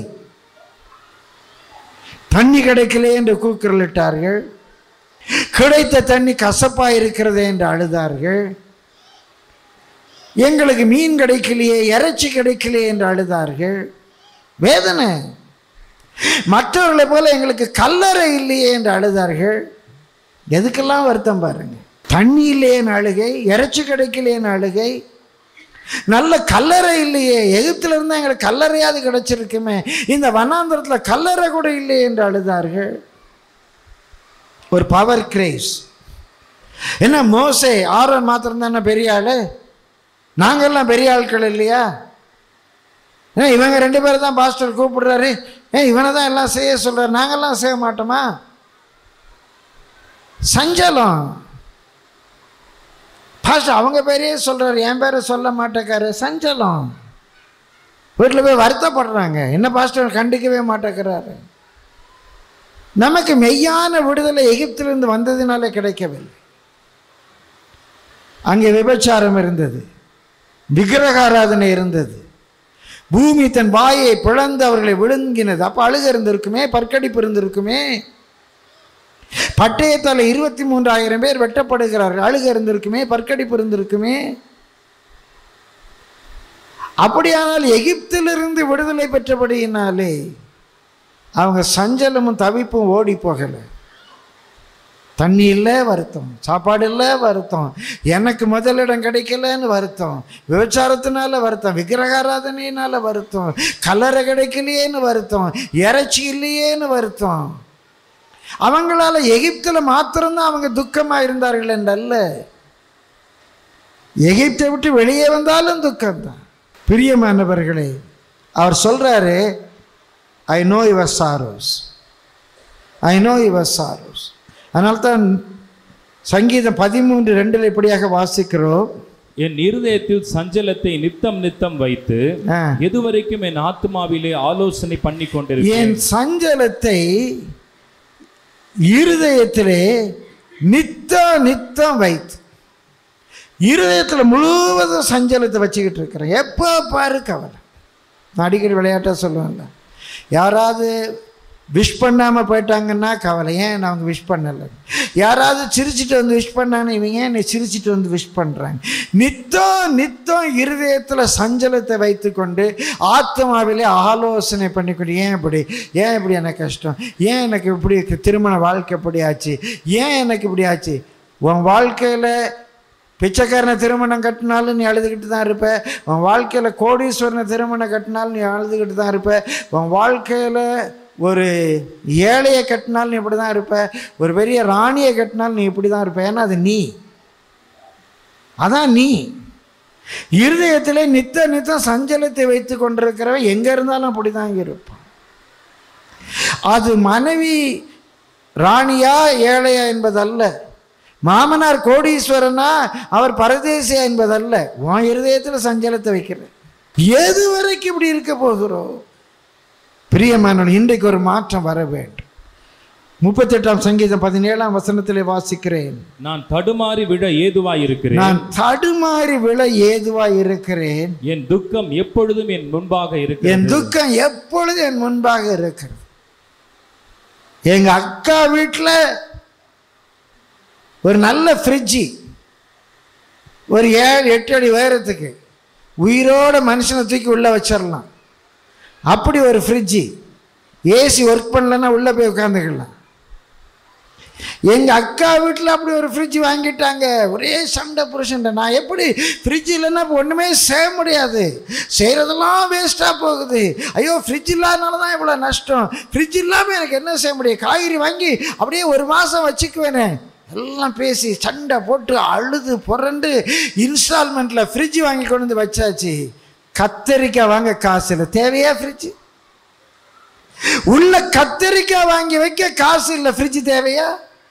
தண்ணி கிடைக்கல என்று கூக்குரலிட்டார்கள் கிடைத்த தண்ணி கசப்பா இருக்கிறதே என்று அழுதார்கள் எங்களுக்கு மீன் கிடைக்கலையே இறைச்சி கிடைக்கலையே என்று அழுதார்கள் வேதனை மற்றவர்களை போல எங்களுக்கு கல்லறை இல்லையே என்று அழுதார்கள் எதுக்கெல்லாம் வருத்தம் பாருங்க தண்ணி இல்லையேன்னு அழுகை இறைச்சி கிடைக்கலையேன்னு அழுகை நல்ல கல்லறை இல்லையே எகிப்தில் இருந்தால் எங்களுக்கு கல்லறையாவது கிடைச்சிருக்குமே இந்த வனாந்தரத்தில் கல்லறை கூட இல்லையே என்று அழுதார்கள் ஒரு பவர் கிரேஸ் என்ன மோசே ஆரோன் மாத்திரம் தானே பெரிய ஆள் நாங்கள்லாம் பெரிய ஆட்கள் இல்லையா ஏன் இவங்க ரெண்டு பேரும் தான் பாஸ்டர் கூப்பிடுறாரு ஏன் இவனை தான் எல்லாம் செய்ய சொல்கிறார் நாங்கள்லாம் செய்ய மாட்டோமா சஞ்சலம் பாஸ்டர் அவங்க பேரையே சொல்கிறாரு என் பேரை சொல்ல மாட்டேக்காரு சஞ்சலம் வீட்டில் போய் வருத்தப்படுறாங்க என்ன பாஸ்டர் கண்டிக்கவே மாட்டேங்கிறாரு நமக்கு மெய்யான விடுதலை எகிப்திலிருந்து வந்ததினாலே கிடைக்கவில்லை அங்கே விபச்சாரம் இருந்தது விக்கிரகாராதனை இருந்தது பூமி தன் வாயை பிளந்து அவர்களை விழுங்கினது அப்போ அழுக இருந்திருக்குமே பற்கடிப்பு இருந்திருக்குமே பட்டயத்தால் இருபத்தி மூன்றாயிரம் பேர் வெட்டப்படுகிறார்கள் அழுக இருந்திருக்குமே பற்கடிப்பு இருந்திருக்குமே அப்படியானால் எகிப்திலிருந்து விடுதலை பெற்றபடியினாலே அவங்க சஞ்சலமும் தவிப்பும் ஓடி போகலை தண்ணி இல்லை வருத்தம் சாப்பாடு இல்லை வருத்தம் எனக்கு முதலிடம் கிடைக்கலன்னு வருத்தம் விபச்சாரத்தினால வருத்தம் விக்கிரகாராதனையினால வருத்தம் கல்லறை கிடைக்கலையேன்னு வருத்தம் இறைச்சி இல்லையேன்னு வருத்தம் அவங்களால எகிப்தில் மாத்திரம்தான் அவங்க துக்கமாக இருந்தார்கள் என்றல்ல எகிப்தை விட்டு வெளியே வந்தாலும் துக்கம்தான் பிரியமானவர்களே அவர் சொல்கிறாரு I know your sorrows I know your sorrows அதனால்தான் சங்கீதம் பதிமூன்று ரெண்டில் இப்படியாக வாசிக்கிறோம் என் இருதயத்தில் சஞ்சலத்தை நித்தம் நித்தம் வைத்து ஆ. எதுவரைக்கும் என் ஆத்மாவிலே ஆலோசனை பண்ணி கொண்டிருக்கேன் என் சஞ்சலத்தை இருதயத்திலே நித்தம் நித்தம் வைத்து இருதயத்தில் முழுவதும் சஞ்சலத்தை வச்சுக்கிட்டு இருக்கிறேன் எப்போ பாரு கவலை நான் அடிக்கடி விளையாட்டாக சொல்லுவேன்ல யாராவது விஷ் பண்ணாமல் போயிட்டாங்கன்னா கவலை ஏன் அவங்க விஷ் பண்ணலை யாராவது சிரிச்சிட்டு வந்து விஷ் பண்ணான்னு இவங்க ஏன் என்னை சிரிச்சிட்டு வந்து விஷ் பண்ணுறாங்க நித்தம் நித்தம் இருதயத்தில் சஞ்சலத்தை வைத்துக்கொண்டு ஆத்மாவிலே ஆலோசனை பண்ணிக்கொண்டு ஏன் இப்படி ஏன் இப்படி எனக்கு கஷ்டம் ஏன் எனக்கு இப்படி திருமண வாழ்க்கை இப்படி ஆச்சு ஏன் எனக்கு இப்படி ஆச்சு உன் வாழ்க்கையில் பிச்சைக்காரனை திருமணம் கட்டினாலும் நீ அழுதுகிட்டு தான் இருப்ப உன் வாழ்க்கையில் கோடீஸ்வரனை திருமணம் கட்டினாலும் நீ அழுதுகிட்டு தான் இருப்ப உன் வாழ்க்கையில் ஒரு ஏழையை கட்டினாலும் நீ இப்படி தான் இருப்ப ஒரு பெரிய ராணியை கட்டினாலும் நீ இப்படி தான் இருப்ப ஏன்னா அது நீ அதான் நீ இருதயத்திலே நித்த நித்தம் சஞ்சலத்தை வைத்து கொண்டிருக்கிறவன் எங்கே இருந்தாலும் அப்படி தான் இருப்பான் அது மனைவி ராணியா ஏழையா என்பதல்ல மாமனார் கோடீஸ்வரனா அவர் பரதேசியா என்பதல்ல உன் இருதயத்தில் சஞ்சலத்தை வைக்கிற எது வரைக்கும் இப்படி இருக்க போகிறோம் பிரியமானவன் இன்றைக்கு ஒரு மாற்றம் வர வேண்டும் முப்பத்தெட்டாம் சங்கீதம் பதினேழாம் வசனத்திலே வாசிக்கிறேன் நான் தடுமாறி விழ ஏதுவாய் இருக்கிறேன் நான் தடுமாறி விழ ஏதுவாய் இருக்கிறேன் என் துக்கம் எப்பொழுதும் என் முன்பாக என் இருக்கிறது துக்கம் எப்பொழுது என் முன்பாக இருக்கிறது எங்க அக்கா வீட்டில் ஒரு நல்ல ஃப்ரிட்ஜி ஒரு ஏழு எட்டு அடி உயரத்துக்கு உயிரோட மனுஷனை தூக்கி உள்ளே வச்சிடலாம் அப்படி ஒரு ஃப்ரிட்ஜி ஏசி ஒர்க் பண்ணலன்னா உள்ளே போய் உட்காந்துக்கலாம் எங்கள் அக்கா வீட்டில் அப்படி ஒரு ஃப்ரிட்ஜ் வாங்கிட்டாங்க ஒரே சண்டை புருஷன்ட நான் எப்படி ஃப்ரிட்ஜ் இல்லைன்னா இப்போ ஒன்றுமே செய்ய முடியாது செய்கிறதெல்லாம் வேஸ்ட்டாக போகுது ஐயோ ஃப்ரிட்ஜ் இல்லாதனால தான் இவ்வளோ நஷ்டம் ஃப்ரிட்ஜ் இல்லாமல் எனக்கு என்ன செய்ய முடியும் காய்கறி வாங்கி அப்படியே ஒரு மாதம் வச்சுக்குவேனே எல்லாம் பேசி சண்டை போட்டு அழுது புரண்டு இன்ஸ்டால்மெண்ட்டில் ஃப்ரிட்ஜ் வாங்கி கொண்டு வந்து வச்சாச்சு கத்தரிக்காய் வாங்க காசு இல்லை தேவையா ஃப்ரிட்ஜ் உள்ள கத்தரிக்காய் வாங்கி வைக்க காசு இல்லை ஃப்ரிட்ஜ் தேவையா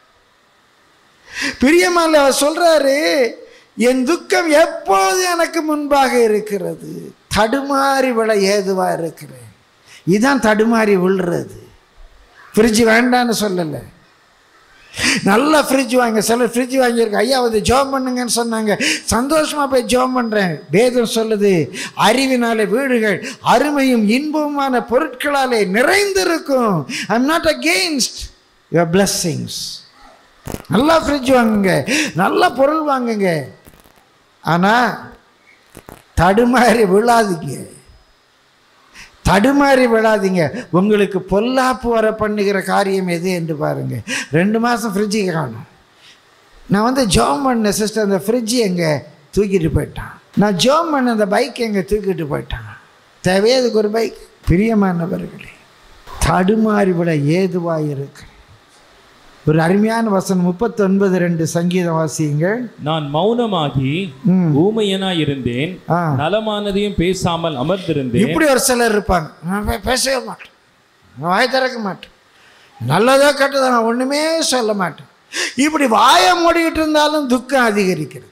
பிரியமான அவர் சொல்றாரு என் துக்கம் எப்போது எனக்கு முன்பாக இருக்கிறது தடுமாறி விழ ஏதுவா இருக்கிறேன் இதான் தடுமாறி விழுறது ஃப்ரிட்ஜ் வேண்டான்னு சொல்லலை நல்ல ஃப்ரிட்ஜ் வாங்க சிலர் ஃப்ரிட்ஜ் வாங்கியிருக்க ஐயா வந்து ஜோம் பண்ணுங்கன்னு சொன்னாங்க சந்தோஷமாக போய் ஜோம் பண்ணுறேன் வேதம் சொல்லுது அறிவினாலே வீடுகள் அருமையும் இன்பமுமான பொருட்களாலே நிறைந்திருக்கும் I am not against your blessings நல்லா ஃப்ரிட்ஜ் வாங்குங்க நல்ல பொருள் வாங்குங்க ஆனால் தடுமாறி விழாதீங்க தடுமாறி விடாதீங்க உங்களுக்கு பொல்லாப்பு வர பண்ணுகிற காரியம் எது என்று பாருங்க ரெண்டு மாதம் ஃப்ரிட்ஜு காணும் நான் வந்து ஜோம் பண்ண சிஸ்டர் அந்த ஃப்ரிட்ஜ் எங்கே தூக்கிட்டு போயிட்டான் நான் ஜோம் பண்ண அந்த பைக் எங்கே தூக்கிட்டு போயிட்டான் தேவையே அதுக்கு ஒரு பைக் பிரியமானவர்களே தடுமாறி விட ஏதுவாக இருக்கு ஒரு அருமையான வசனம் முப்பத்தொன்பது ரெண்டு சங்கீதம் வாசியுங்கள் நான் மௌனமாகி ம். ஊமையனாய் இருந்தேன் ஆ நலமானதையும் பேசாமல் அமர்ந்திருந்தேன் இப்படி ஒரு சிலர் இருப்பாங்க நான் பே- பேசவே மாட்டேன் நான் வாய் திறக்க மாட்டேன் நல்லதோ கெட்டதோ நான் ஒன்றுமே சொல்ல மாட்டேன் இப்படி வாயை மூடிக்கிட்டு இருந்தாலும் துக்கம் அதிகரிக்கிறது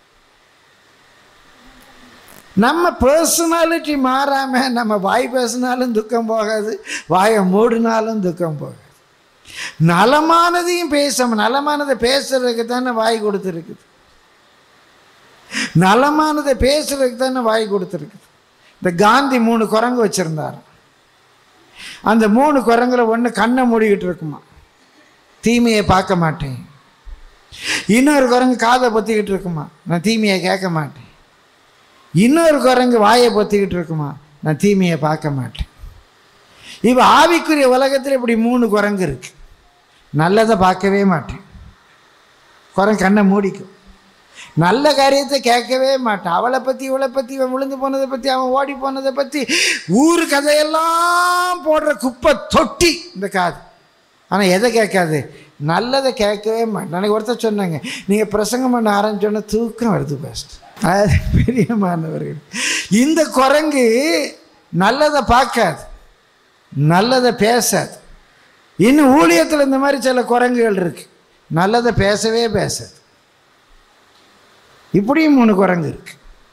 நம்ம பர்சனாலிட்டி மாறாமல் நம்ம வாய் பேசினாலும் துக்கம் போகாது வாயை மூடினாலும் துக்கம் போகாது நலமானதையும் பேச நலமானதை பேசுறதுக்கு தானே வாய் கொடுத்துருக்குது நலமானதை பேசுறதுக்கு தானே வாய் கொடுத்துருக்குது இந்த காந்தி மூணு குரங்கு வச்சுருந்தார் அந்த மூணு குரங்குல ஒன்று கண்ணை மூடிக்கிட்டு இருக்குமா தீமையை பார்க்க மாட்டேன் இன்னொரு குரங்கு காதை பொத்திக்கிட்டு இருக்குமா நான் தீமையை கேட்க மாட்டேன் இன்னொரு குரங்கு வாயை பொத்திக்கிட்டு இருக்குமா நான் தீமையை பார்க்க மாட்டேன் இப்போ ஆவிக்குரிய உலகத்தில் இப்படி மூணு குரங்கு இருக்கு நல்லதை பார்க்கவே மாட்டேன் குரங்கு கண்ணை மூடிக்கும் நல்ல காரியத்தை கேட்கவே மாட்டான் அவளை பற்றி இவளை பற்றி இவன் விழுந்து போனதை பற்றி அவன் ஓடி போனதை பற்றி ஊர் கதையெல்லாம் போடுற குப்பை தொட்டி இந்த காது ஆனால் எதை கேட்காது நல்லதை கேட்கவே மாட்டேன் எனக்கு ஒருத்தர் சொன்னாங்க நீங்கள் பிரசங்கம் பண்ண ஆரம்பிச்சோன்னே தூக்கம் வருது பேஸ்ட் அது பெரியமானவர்கள் இந்த குரங்கு நல்லதை பார்க்காது நல்லதை பேசாது இன்னும் ஊழியத்தில் இந்த மாதிரி சில குரங்குகள் இருக்கு நல்லதை பேசவே பேசாது இப்படியும் மூணு குரங்கு இருக்கு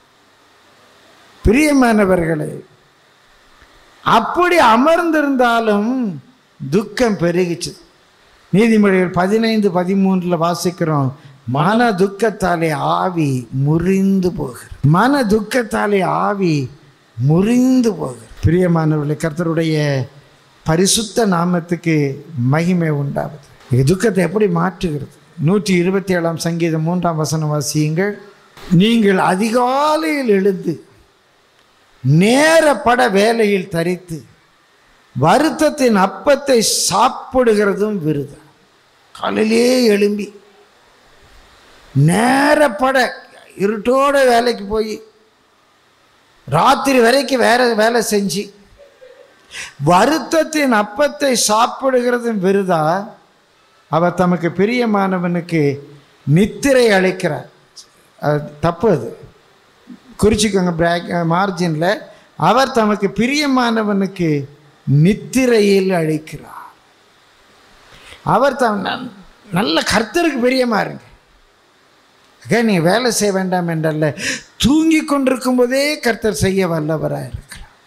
பிரியமானவர்களே அப்படி அமர்ந்திருந்தாலும் துக்கம் பெருகிச்சு நீதிமொழிகள் பதினைந்து பதிமூன்றில் வாசிக்கிறோம் மன துக்கத்தாலே ஆவி முறிந்து போகிறது மன துக்கத்தாலே ஆவி முறிந்து போகிறது பிரியமானவர்களே கர்த்தருடைய பரிசுத்த நாமத்துக்கு மகிமை உண்டாகுது இது துக்கத்தை எப்படி மாற்றுகிறது நூற்றி இருபத்தி ஏழாம் சங்கீதம் மூன்றாம் வசனம் வாசியுங்கள் நீங்கள் அதிகாலையில் எழுந்து நேரப்பட வேலையில் தரித்து வருத்தத்தின் அப்பத்தை சாப்பிடுகிறதும் விருது காலையிலே எழும்பி நேரப்பட இருட்டோட வேலைக்கு போய் ராத்திரி வரைக்கும் வேற வேலை செஞ்சு வருத்தத்தின் அப்பத்தை சாப்பிடுகிறதும் விருதா அவர் தமக்கு பிரியமானவனுக்கு நித்திரை அளிக்கிறார் அது தப்பு அது குறிச்சிக்கோங்க பிராக் மார்ஜினில் அவர் தமக்கு பிரியமானவனுக்கு நித்திரையில் அளிக்கிறார் அவர் தம் நன்- நல்ல கர்த்தருக்கு பிரியமாக இருங்க அக்கா நீங்கள் வேலை செய்ய வேண்டாம் என்றல்ல தூங்கி கொண்டிருக்கும் போதே கர்த்தர் செய்ய வல்லவராக இருக்கிறார்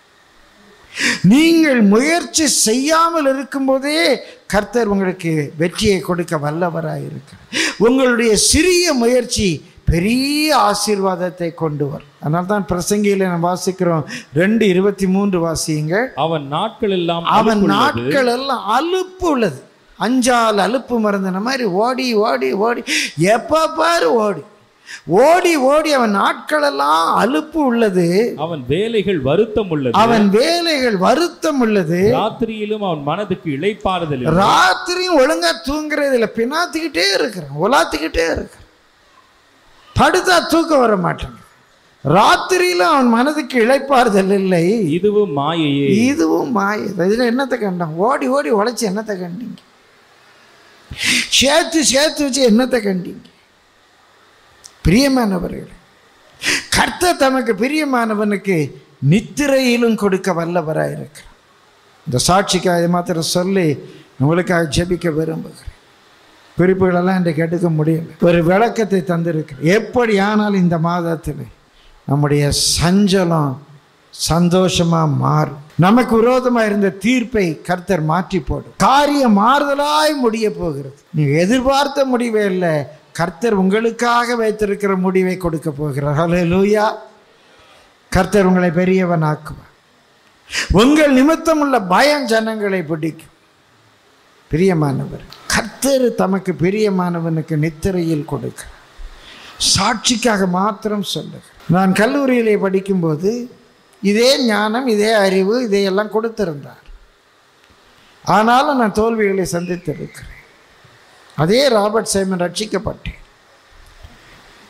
நீங்கள் முயற்சி செய்யாமல் இருக்கும்போதே கர்த்தர் உங்களுக்கு வெற்றியை கொடுக்க வல்லவராக இருக்கிறார் உங்களுடைய சிறிய முயற்சி பெரிய ஆசீர்வாதத்தை கொண்டு வரும் அதனால தான் பிரசங்கியில் நம்ம வாசிக்கிறோம் ரெண்டு இருபத்தி மூன்று வாசியுங்கள் அவன் நாட்கள் எல்லாம் அவன் அலுப்புள்ளது. நாட்கள் எல்லாம் அலுப்பு உள்ளது அஞ்சால் அலுப்பு மருந்தின மாதிரி ஓடி ஓடி ஓடி எப்போ பாரு ஓடி ஓடி ஓடி அவன் நாட்களெல்லாம் அலுப்பு உள்ளது அவன் வேலைகள் வருத்தம் உள்ளது அவன் வேலைகள் வருத்தம் உள்ளது ராத்திரியிலும் அவன் மனதுக்கு இளைப்பாறுதல் இல்லை. ராத்திரியும் ஒழுங்கா தூங்குறது இல்லை பினாத்திக்கிட்டே இருக்கிறான் உலாத்திக்கிட்டே இருக்கிறான் படுத்தா தூக்கம் வர மாட்டேங்குது ராத்திரியிலும் அவன் மனதுக்கு இளைப்பாறுதல் இல்லை இதுவும் மாயையே இதுவும் மாய இதில் என்னத்தை கண்டான் ஓடி ஓடி உழைச்சி என்னத்தை கண்டீங்க சேர்த்து சேர்த்து வச்சு என்னத்தை கண்டீங்க பிரியமானவர்கள் கர்த்தர் தமக்கு பிரியமானவனுக்கு நித்திரையிலும் கொடுக்க வல்லவராக இருக்கிறார் இந்த சாட்சிக்காக இதை மாத்திரம் சொல்லி உங்களுக்காக ஜெபிக்க விரும்புகிறேன் குறிப்புகளெல்லாம் இன்றைக்கு எடுக்க முடியல ஒரு விளக்கத்தை தந்திருக்கிறேன் எப்படி ஆனால் இந்த மாதத்தில் நம்முடைய சஞ்சலம் சந்தோஷமாக மாறும் நமக்கு விரோதமாக இருந்த தீர்ப்பை கர்த்தர் மாற்றி போடும் காரியம் மாறுதலாய் முடிய போகிறது நீங்கள் எதிர்பார்த்த முடிவே இல்லை கர்த்தர் உங்களுக்காக வைத்திருக்கிற முடிவை கொடுக்க போகிறார் ஹalleluya கர்த்தர் உங்களை பெரியவன் ஆக்குவார் உங்கள் நிமித்தம் உள்ள பயம் ஜனங்களை பிடிக்கும் பிரியமானவர் கர்த்தர் தமக்கு பிரியமானவனுக்கு நித்திரையில் கொடுக்கிறார் சாட்சிக்காக மாத்திரம் சொல்லுங்க நான் கல்லூரியிலே படிக்கும்போது இதே ஞானம் இதே அறிவு இதையெல்லாம் கொடுத்திருந்தார் ஆனாலும் நான் தோல்விகளை சந்தித்திருக்கிறேன் அதே ராபர்ட் சைமன் ரட்சிக்கப்பட்டேன்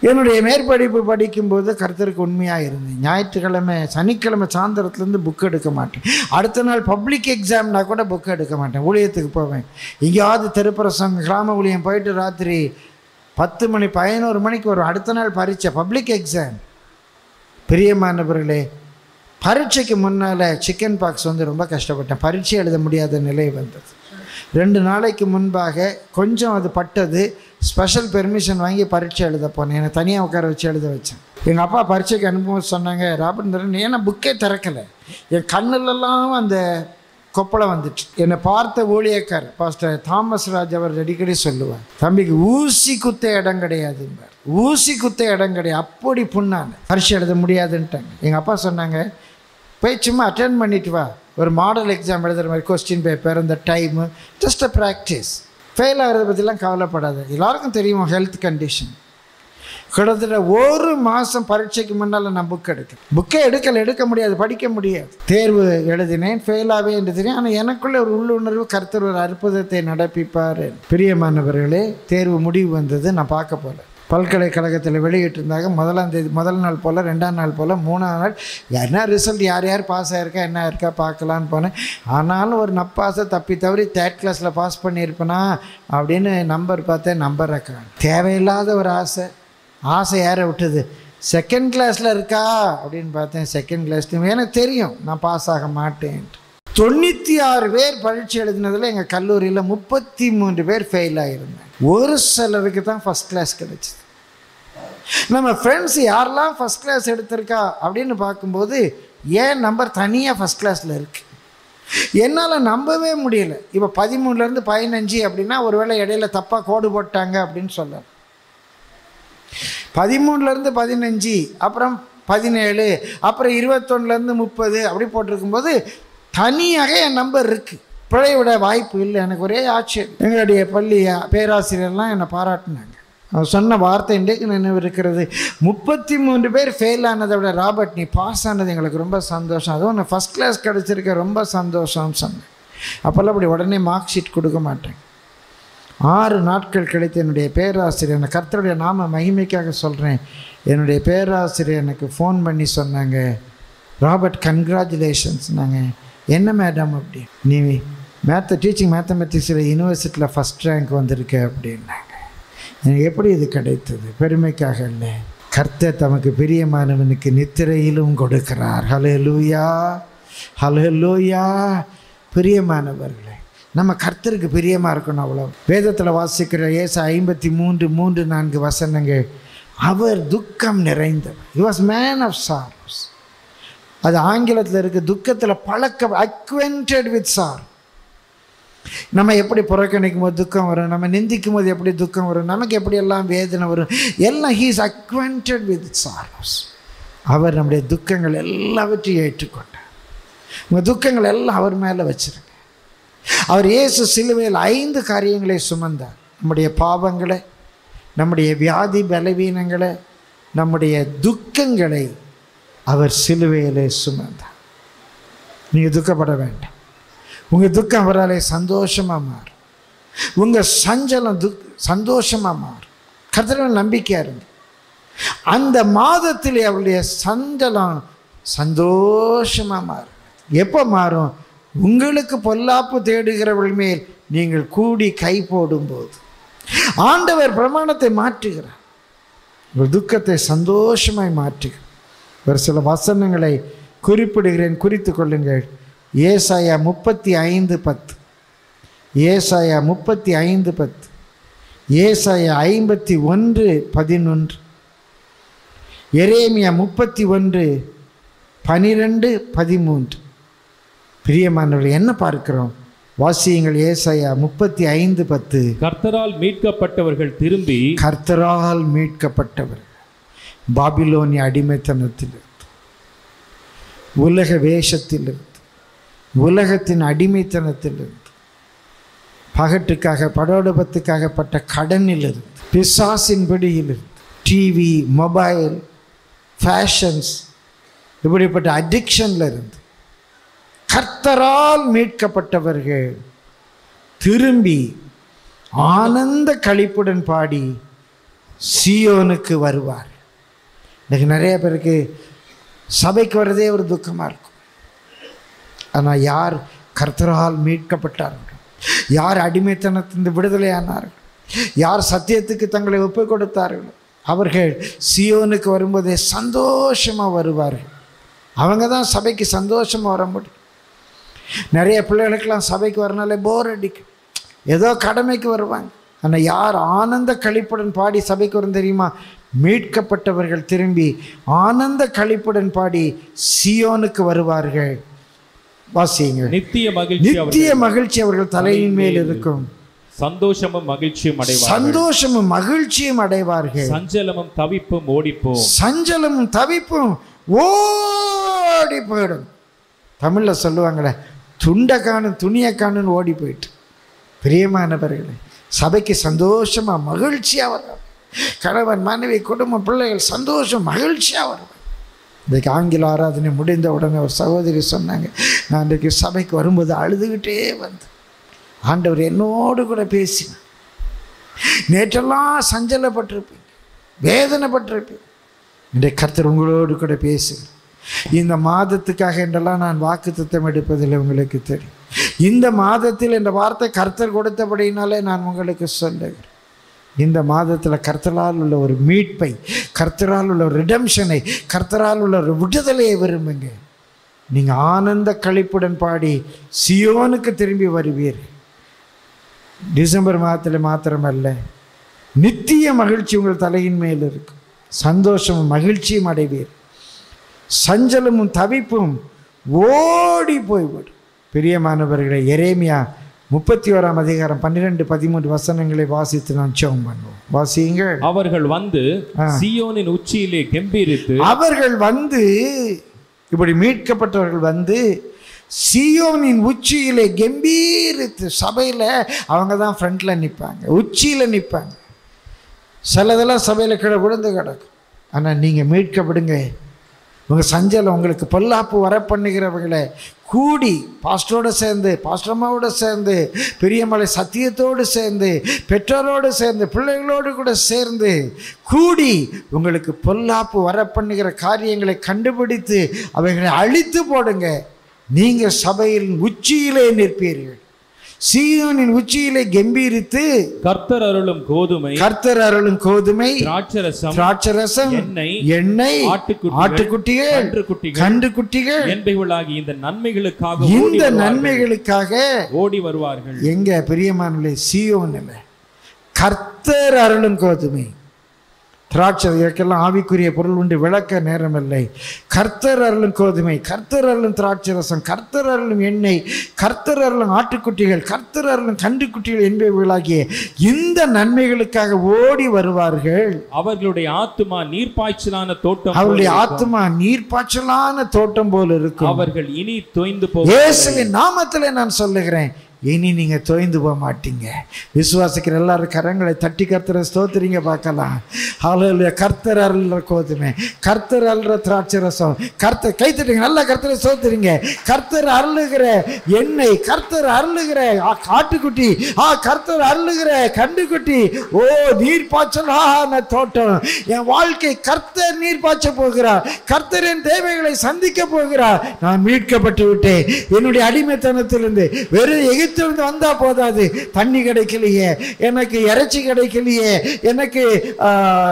என்னுடைய மேற்படிப்பு படிக்கும்போது கர்த்தருக்கு உண்மையாக இருந்தேன் ஞாயிற்றுக்கிழமை சனிக்கிழமை சாயந்தரத்துலேருந்து புக் எடுக்க மாட்டேன் அடுத்த நாள் பப்ளிக் எக்ஸாம்னா கூட புக் எடுக்க மாட்டேன் ஊழியத்துக்கு போவேன் எங்கேயாவது திருப்பரசங்க கிராம ஊழியம் போயிட்டு ராத்திரி பத்து மணி பதினோரு மணிக்கு வரும் அடுத்த நாள் பரீட்சை பப்ளிக் எக்ஸாம் பிரியமானவர்களே பரீட்சைக்கு முன்னால் சிக்கன் பாக்ஸ் வந்து ரொம்ப கஷ்டப்பட்டேன் பரீட்சை எழுத முடியாத நிலை வந்தது ரெண்டு நாளைக்கு முன்பாக கொஞ்சம் அது பட்டது ஸ்பெஷல் பெர்மிஷன் வாங்கி பரீட்சை எழுத போனேன் என்னை தனியாக உட்கார வச்சு எழுத வச்சேன் எங்கள் அப்பா பரீட்சைக்கு அனுப்பும்போது சொன்னாங்க ராபர்ந்தரன் ஏன்னா புக்கே திறக்கலை என் கண்ணுலெல்லாம் அந்த கொப்பளம் வந்துச்சு என்னை பார்த்த ஊழியக்கார் பாஸ்டர் தாமஸ் ராஜ் அவர் அடிக்கடி சொல்லுவார் தம்பிக்கு ஊசி குத்த இடம் கிடையாதும்பார் ஊசி குத்த இடம் கிடையாது அப்படி புண்ணான பரீட்சை எழுத முடியாதுன்ட்டாங்க எங்கள் அப்பா சொன்னாங்க போய் சும்மா அட்டென்ட் பண்ணிட்டு வா ஒரு மாடல் எக்ஸாம் எழுதுகிற மாதிரி கொஸ்டின் பேப்பர் இந்த time just uh practice fail ஆகிறத பற்றிலாம் கவலைப்படாது எல்லாருக்கும் தெரியும் ஹெல்த் கண்டிஷன் கிட்டத்தட்ட ஒரு மாதம் பரீட்சைக்கு முன்னால் நான் புக் எடுக்க புக்கே எடுக்கல எடுக்க முடியாது படிக்க முடியாது தேர்வு எழுதினேன் ஃபெயிலாகவே என்று தெரியும் ஆனால் எனக்குள்ள ஒரு உள்ளுணர்வு கருத்தர் ஒரு அற்புதத்தை நடப்பிப்பார் பிரியமானவர்களே தேர்வு முடிவு வந்தது நான் பார்க்க போல பல்கலைக்கழகத்தில் வெளியிட்டிருந்தாங்க முதலாம் தேதி முதல் நாள் போல் ரெண்டாம் நாள் போல் மூணாம் நாள் என்ன ரிசல்ட் யார் யார் பாஸ் ஆயிருக்கா என்ன இருக்கா பார்க்கலான்னு போனேன் ஆனாலும் ஒரு நப்பாசை தப்பி தவறி தேர்ட் கிளாஸில் பாஸ் பண்ணியிருப்பேனா அப்படின்னு நம்பர் பார்த்தேன் நம்பரை காணோம். தேவையில்லாத ஒரு ஆசை ஆசை யாரை விட்டது செகண்ட் கிளாஸில் இருக்கா அப்படின்னு பார்த்தேன் செகண்ட் கிளாஸ்லையும் எனக்கு தெரியும் நான் பாஸ் ஆக மாட்டேன்ட்டு தொண்ணூற்றி ஆறு பேர் பரீட்சை எழுதினதில் எங்கள் கல்லூரியில் முப்பத்தி மூன்று பேர் ஃபெயில் ஆகிருந்தேன் ஒரு சிலருக்கு தான் ஃபஸ்ட் கிளாஸ் கிடைச்சிது நம்ம ஃப்ரெண்ட்ஸ் யாரெல்லாம் ஃபஸ்ட் கிளாஸ் எடுத்திருக்கா அப்படின்னு பார்க்கும்போது ஏன் நம்பர் தனியாக ஃபஸ்ட் கிளாஸில் இருக்குது என்னால் நம்பவே முடியல இப்போ பதிமூணுலேருந்து பதினஞ்சு அப்படின்னா ஒருவேளை இடையில தப்பாக கோடு போட்டாங்க அப்படின்னு சொல்லலாம் பதிமூணுலேருந்து பதினஞ்சு அப்புறம் பதினேழு அப்புறம் இருபத்தொன்னுலேருந்து முப்பது அப்படி போட்டிருக்கும்போது தனியாக என் நம்பர் இருக்குது பிழைவிட வாய்ப்பு இல்லை எனக்கு ஒரே ஆச்சரியம் எங்களுடைய பள்ளி பேராசிரியர்லாம் என்னை பாராட்டினாங்க அவர் சொன்ன வார்த்தை இன்றைக்கு நினைவு இருக்கிறது முப்பத்தி மூன்று பேர் ஃபெயில் ஆனதை விட ராபர்ட் நீ பாஸ் ஆனது எங்களுக்கு ரொம்ப சந்தோஷம் அதுவும் நான் ஃபஸ்ட் கிளாஸ் கிடச்சிருக்க ரொம்ப சந்தோஷம்னு சொன்னேன் அப்போல்லாம் அப்படி உடனே மார்க் ஷீட் கொடுக்க மாட்டேன் ஆறு நாட்கள் கழித்து என்னுடைய பேராசிரியர் நான் கர்த்தருடைய நாம மகிமைக்காக சொல்கிறேன் என்னுடைய பேராசிரியர் எனக்கு ஃபோன் பண்ணி சொன்னாங்க ராபர்ட் கங்க்ராச்சுலேஷன்ஸ் நாங்கள் என்ன மேடம் அப்படி நீ மேத்த டீச்சிங் மேத்தமெட்டிக்ஸில் யூனிவர்சிட்டியில் ஃபஸ்ட் ரேங்க் வந்திருக்க அப்படின்னாங்க எனக்கு எப்படி இது கிடைத்தது பெருமைக்காக இல்லை கர்த்தர் தமக்கு பிரியமானவனுக்கு நித்திரையிலும் கொடுக்கிறார் ஹலே லூயா ஹலே லூயா பிரியமானவர்களே நம்ம கர்த்தருக்கு பிரியமாக இருக்கணும் அவ்வளோ வேதத்தில் வாசிக்கிற ஏச ஐம்பத்தி மூன்று மூன்று நான்கு வசனங்கள் அவர் துக்கம் நிறைந்தவர் he was man of sorrows அது ஆங்கிலத்தில் இருக்க துக்கத்தில் பழக்க அக்வென்டட் வித் சார் நம்ம எப்படி புறக்கணிக்கும் போது துக்கம் வரும் நம்ம நிந்திக்கும் போது எப்படி துக்கம் வரும் நமக்கு எப்படி எல்லாம் வேதனை வரும் எல்லாம் ஹீஸ் அக்வென்டட் வித் சார்ஸ் அவர் நம்முடைய துக்கங்கள் எல்லாவற்றையும் ஏற்றுக்கொண்டார் உங்கள் துக்கங்கள் எல்லாம் அவர் மேலே வச்சிருங்க அவர் இயேசு சிலுவையில் ஐந்து காரியங்களை சுமந்தார் நம்முடைய பாவங்களை நம்முடைய வியாதி பலவீனங்களை நம்முடைய துக்கங்களை அவர் சிலுவையிலே சுமந்தார் நீங்கள் துக்கப்பட வேண்டாம் உங்கள் துக்கம் அவராலே சந்தோஷமாக மாறும் உங்கள் சஞ்சலம் துக் சந்தோஷமாக மாறும் கர்த்தரில் நம்பிக்கையாக இருங்க அந்த மாதத்திலே அவருடைய சஞ்சலம் சந்தோஷமாக மாறும் எப்போ மாறும் உங்களுக்கு பொல்லாப்பு தேடுகிறவர்கள் மேல் நீங்கள் கூடி கை போடும்போது ஆண்டவர் பிரமாணத்தை மாற்றுகிறார் உங்கள் துக்கத்தை சந்தோஷமாய் மாற்றுகிறார் ஒரு சில வசனங்களை குறிப்பிடுகிறேன் குறித்து கொள்ளுங்கள் ஏசாயா முப்பத்தி ஐந்து பத்து ஏசாயா முப்பத்தி ஐந்து பத்து ஏசாயா ஐம்பத்தி ஒன்று பதினொன்று எரேமியா முப்பத்தி ஒன்று பனிரெண்டு பதிமூன்று பிரியமானவர்கள் என்ன பார்க்கிறோம் வாசியங்கள் ஏசாயா முப்பத்தி ஐந்து பத்து கர்த்தரால் மீட்கப்பட்டவர்கள் திரும்பி கர்த்தரால் மீட்கப்பட்டவர் பாபிலோனிய அடிமைத்தனத்திலிருந்து உலக வேஷத்திலிருந்து உலகத்தின் அடிமைத்தனத்திலிருந்து பகட்டுக்காக படோடபத்துக்காகப்பட்ட கடனிலிருந்து பிசாசின் பிடியிலிருந்து டிவி மொபைல் ஃபேஷன்ஸ் இப்படிப்பட்ட அடிக்ஷன்ல இருந்து கர்த்தரால் மீட்கப்பட்டவர்கள் திரும்பி ஆனந்த களிப்புடன் பாடி சியோனுக்கு வருவார் இன்னைக்கு நிறைய பேருக்கு சபைக்கு வர்றதே ஒரு துக்கமாக இருக்கும் ஆனால் யார் கர்த்தரால் மீட்கப்பட்டார்கள் யார் அடிமைத்தனத்திலிருந்து விடுதலையானார்கள் யார் சத்தியத்துக்கு தங்களை ஒப்புக் கொடுத்தார்கள் அவர்கள் சியோனுக்கு வரும்போதே சந்தோஷமாக வருவார்கள் அவங்க தான் சபைக்கு சந்தோஷமாக வர முடியும் நிறைய பிள்ளைகளுக்கெல்லாம் சபைக்கு வரனாலே போர் அடிக்கும் ஏதோ கடமைக்கு வருவாங்க ஆனால் யார் ஆனந்த கழிப்புடன் பாடி சபைக்கு வரும் தெரியுமா மீட்கப்பட்டவர்கள் திரும்பி ஆனந்த கழிப்புடன் பாடி சியோனுக்கு வருவார்கள் வாசியுங்க நித்திய மகிழ்ச்சி நித்திய அவர்கள் மகிழ்ச்சி அவர்கள் தலையின் மேல் இருக்கும் சந்தோஷமும் மகிழ்ச்சியும் அடைவார்கள் சந்தோஷமும் மகிழ்ச்சியும் அடைவார்கள் சஞ்சலமும் தவிப்பும் ஓடிப்போம் சஞ்சலமும் தவிப்பும் ஓடி போயிடும் தமிழில் சொல்லுவாங்களே துண்டை காணும் துணியை காணுன்னு ஓடி போயிட்டு பிரியமானவர்களே சபைக்கு சந்தோஷமா மகிழ்ச்சியாக வர்றாங்க கணவன் மனைவி குடும்பம் பிள்ளைகள் சந்தோஷம் மகிழ்ச்சியாக வருவாங்க இன்றைக்கு ஆங்கில ஆராதனை முடிந்த உடனே ஒரு சகோதரி சொன்னாங்க நான் இன்றைக்கு சபைக்கு வரும்போது அழுதுகிட்டே வந்து ஆண்டவர் என்னோடு கூட பேசினார் நேற்றெல்லாம் சஞ்சலப்பட்டிருப்பீங்க வேதனைப்பட்டிருப்பீங்க இன்றைக்கு கர்த்தர் உங்களோடு கூட பேசு இந்த மாதத்துக்காக என்றெல்லாம் நான் வாக்கு திட்டம் எடுப்பதில் உங்களுக்கு தெரியும் இந்த மாதத்தில் இந்த வார்த்தை கர்த்தர் கொடுத்தபடினாலே நான் உங்களுக்கு சொல்லுகிறேன் இந்த மாதத்தில் கர்த்தரால் உள்ள ஒரு மீட்பை கர்த்தரால் உள்ள ஒரு ரிடம்ஷனை கர்த்தரால் உள்ள ஒரு விடுதலையை விரும்புங்க நீங்கள் ஆனந்த கழிப்புடன் பாடி சியோனுக்கு திரும்பி வருவீர்கள் டிசம்பர் மாதத்தில் மாத்திரமல்ல நித்திய மகிழ்ச்சி உங்கள் தலையின் மேல் இருக்கும் சந்தோஷமும் மகிழ்ச்சியும் அடைவீர் சஞ்சலமும் தவிப்பும் ஓடி போய்விடும் பிரியமானவர்களை எரேமியா முப்பத்தி ஓராம் அதிகாரம் பன்னிரெண்டு பதிமூன்று வசனங்களை வாசித்து நான் ஜெபம் பண்ணுவோம் வாசியுங்கள் அவர்கள் வந்து ஆ. சியோனின் உச்சியிலே கெம்பீரித்து அவர்கள் வந்து இப்படி மீட்கப்பட்டவர்கள் வந்து சியோனின் உச்சியிலே கம்பீரித்து சபையில் அவங்க தான் ஃப்ரண்ட்டில் நிற்பாங்க உச்சியில் நிற்பாங்க சிலதெல்லாம் சபையில் கீழே விழுந்து கிடக்கும் ஆனால் நீங்கள் மீட்கப்படுங்க உங்கள் சஞ்சலம் உங்களுக்கு பொல்லாப்பு வர பண்ணுகிறவங்களை கூடி பாஸ்டரோடு சேர்ந்து பாஸ்டரம்மாவோடு சேர்ந்து பெரியமலை சத்தியத்தோடு சேர்ந்து பெற்றோரோடு சேர்ந்து பிள்ளைகளோடு கூட சேர்ந்து கூடி உங்களுக்கு பொல்லாப்பு வர பண்ணுகிற காரியங்களை கண்டுபிடித்து அவைகளை அழித்து போடுங்க நீங்கள் சபையின் உச்சியிலே நிற்பீர்கள் சீயோனின் உச்சியிலே கம்பீரித்து கர்த்தர் அருளும் கோதுமை கர்த்தர் அருளும் கோதுமை திராட்சரசம் திராட்சரசம் எண்ணெய், எண்ணெய் ஆட்டுக்குட்டிகள், ஆட்டுக்குட்டிகள் கன்றுக்குட்டிகள், கன்று குட்டிகள் என்பவைகளாகி இந்த நன்மைகளுக்காக ஓடி இந்த வருவார்கள். நன்மைகளுக்காக ஓடி வருவார்கள் எங்க பிரியமானே சியோனில் கர்த்தர் அருளும் கோதுமை திராட்சை இதற்கெல்லாம் ஆவிக்குரிய பொருள் உண்டு விளக்க நேரமில்லை கர்த்தர் அருளும் கோதுமை கர்த்தர் அருளும் திராட்சை ரசம் கர்த்தர் அருளும் எண்ணெய் கர்த்தர் அருளும் ஆட்டுக்குட்டிகள் கர்த்தர் அருளும் கன்றுக்குட்டிகள் என்பவைகளாகிய இந்த நன்மைகளுக்காக ஓடி வருவார்கள் அவர்களுடைய ஆத்துமா நீர்ப்பாய்ச்சலான தோட்டம் போல அவருடைய இருக்கும். ஆத்மா நீர்ப்பாய்ச்சலான தோட்டம் போல் இருக்கும் அவர்கள் இனி தோய்ந்து போக இயேசுவின் நாமத்திலே நான் சொல்லுகிறேன் இனி நீங்க தோய்ந்து போக மாட்டீங்க விசுவாசிக்கிற எல்லாரும் கரங்களை தட்டி கர்த்தரை ஸ்தோத்திரிங்க பார்க்கலாம் ஹalleluya கர்த்தர் அருள்ற கோதுமை கர்த்தர் அருள்ற திராட்சை ரசம் கர்த்தர் கை தட்டுங்க நல்லா கர்த்தரை ஸ்தோத்திரிங்க கர்த்தர் அருளுகிற எண்ணெய் கர்த்தர் அருளுகிற ஆ- ஆட்டுக்குட்டி ஆ கர்த்தர் அருளுகிற கண்டுக்குட்டி ஓ நீர் பாய்ச்சலான தோட்டம் என் வாழ்க்கை கர்த்தர் நீர் பாய்ச்ச போகிறார் கர்த்தர் என் தேவைகளை சந்திக்க போகிறார் நான் மீட்கப்பட்டு விட்டேன் என்னுடைய அடிமைத்தனத்திலிருந்து வெறும் எகிப்திலிருந்து வந்தா போதாது தண்ணி கிடைக்கலையே எனக்கு இறைச்சி கிடைக்கலையே எனக்கு ஆ,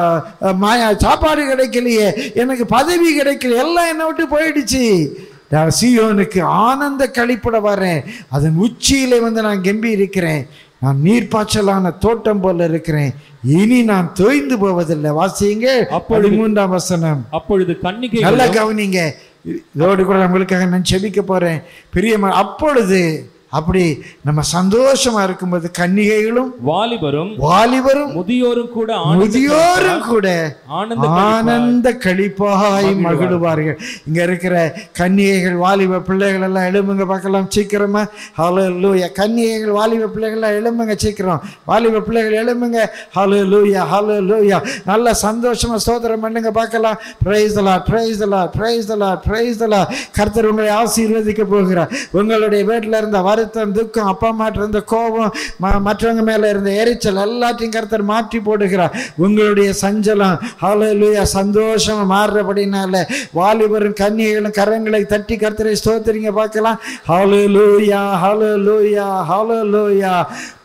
மாயா சாப்பாடு கிடைக்கலையே எனக்கு பதவி கிடைக்கல எல்லாம் என்னை விட்டு போயிடுச்சு நான் சீயோனுக்கு ஆனந்த கழிப்பட வரேன் அதன் உச்சியிலே வந்து நான் கம்பி இருக்கிறேன் நான் நீர்ப்பாய்ச்சலான தோட்டம் போல இருக்கிறேன் இனி நான் தோய்ந்து போவதில்லை வாசியுங்க அப்பொழுது- பதிமூன்றாம் வசனம் அப்பொழுது கன்னிகை நல்லா கவனிங்க இதோடு கூட உங்களுக்காக நான் செபிக்க போறேன் பிரியமா அப்பொழுது அப்படி நம்ம சந்தோஷமா இருக்கும்போது கன்னிகைகளும் வாலிபரும் வாலிபரும் முதியோரும் கூட ஆனந்த முதியோரும் கூட ஆனந்த ஆனந்த கழிப்பாய் மகிழுவார்கள் இங்க இருக்கிற கன்னிகைகள் வாலிப பிள்ளைகள் எல்லாம் எழும்புங்க பார்க்கலாம் சீக்கிரமா ஹலோ லூயா கன்னிகைகள் வாலிப பிள்ளைகள் எல்லாம் எழும்புங்க சீக்கிரம் வாலிப பிள்ளைகள் எழும்புங்க ஹலோ லூயா ஹலோ லூயா நல்ல சந்தோஷமா சோதரம் பண்ணுங்க பார்க்கலாம் பிரைஸ் தலா பிரைஸ் தலா பிரைஸ் தலா பிரைஸ் தலா கர்த்தர் உங்களை ஆசீர்வதிக்க போகிறார் உங்களுடைய வீட்டில் இருந்த வருஷ வருத்தம் துக்கம் அப்பா அம்மாட்ட இருந்த கோபம் ம- மற்றவங்க மேல இருந்த எரிச்சல் எல்லாத்தையும் கர்த்தர் மாற்றி போடுகிறார் உங்களுடைய சஞ்சலம் ஹalleluya சந்தோஷமா மாறுறபடினால வாலிபரும் கன்னிகளும் கரங்களை தட்டி கர்த்தரை ஸ்தோத்திரிங்க பார்க்கலாம் ஹalleluya ஹalleluya ஹalleluya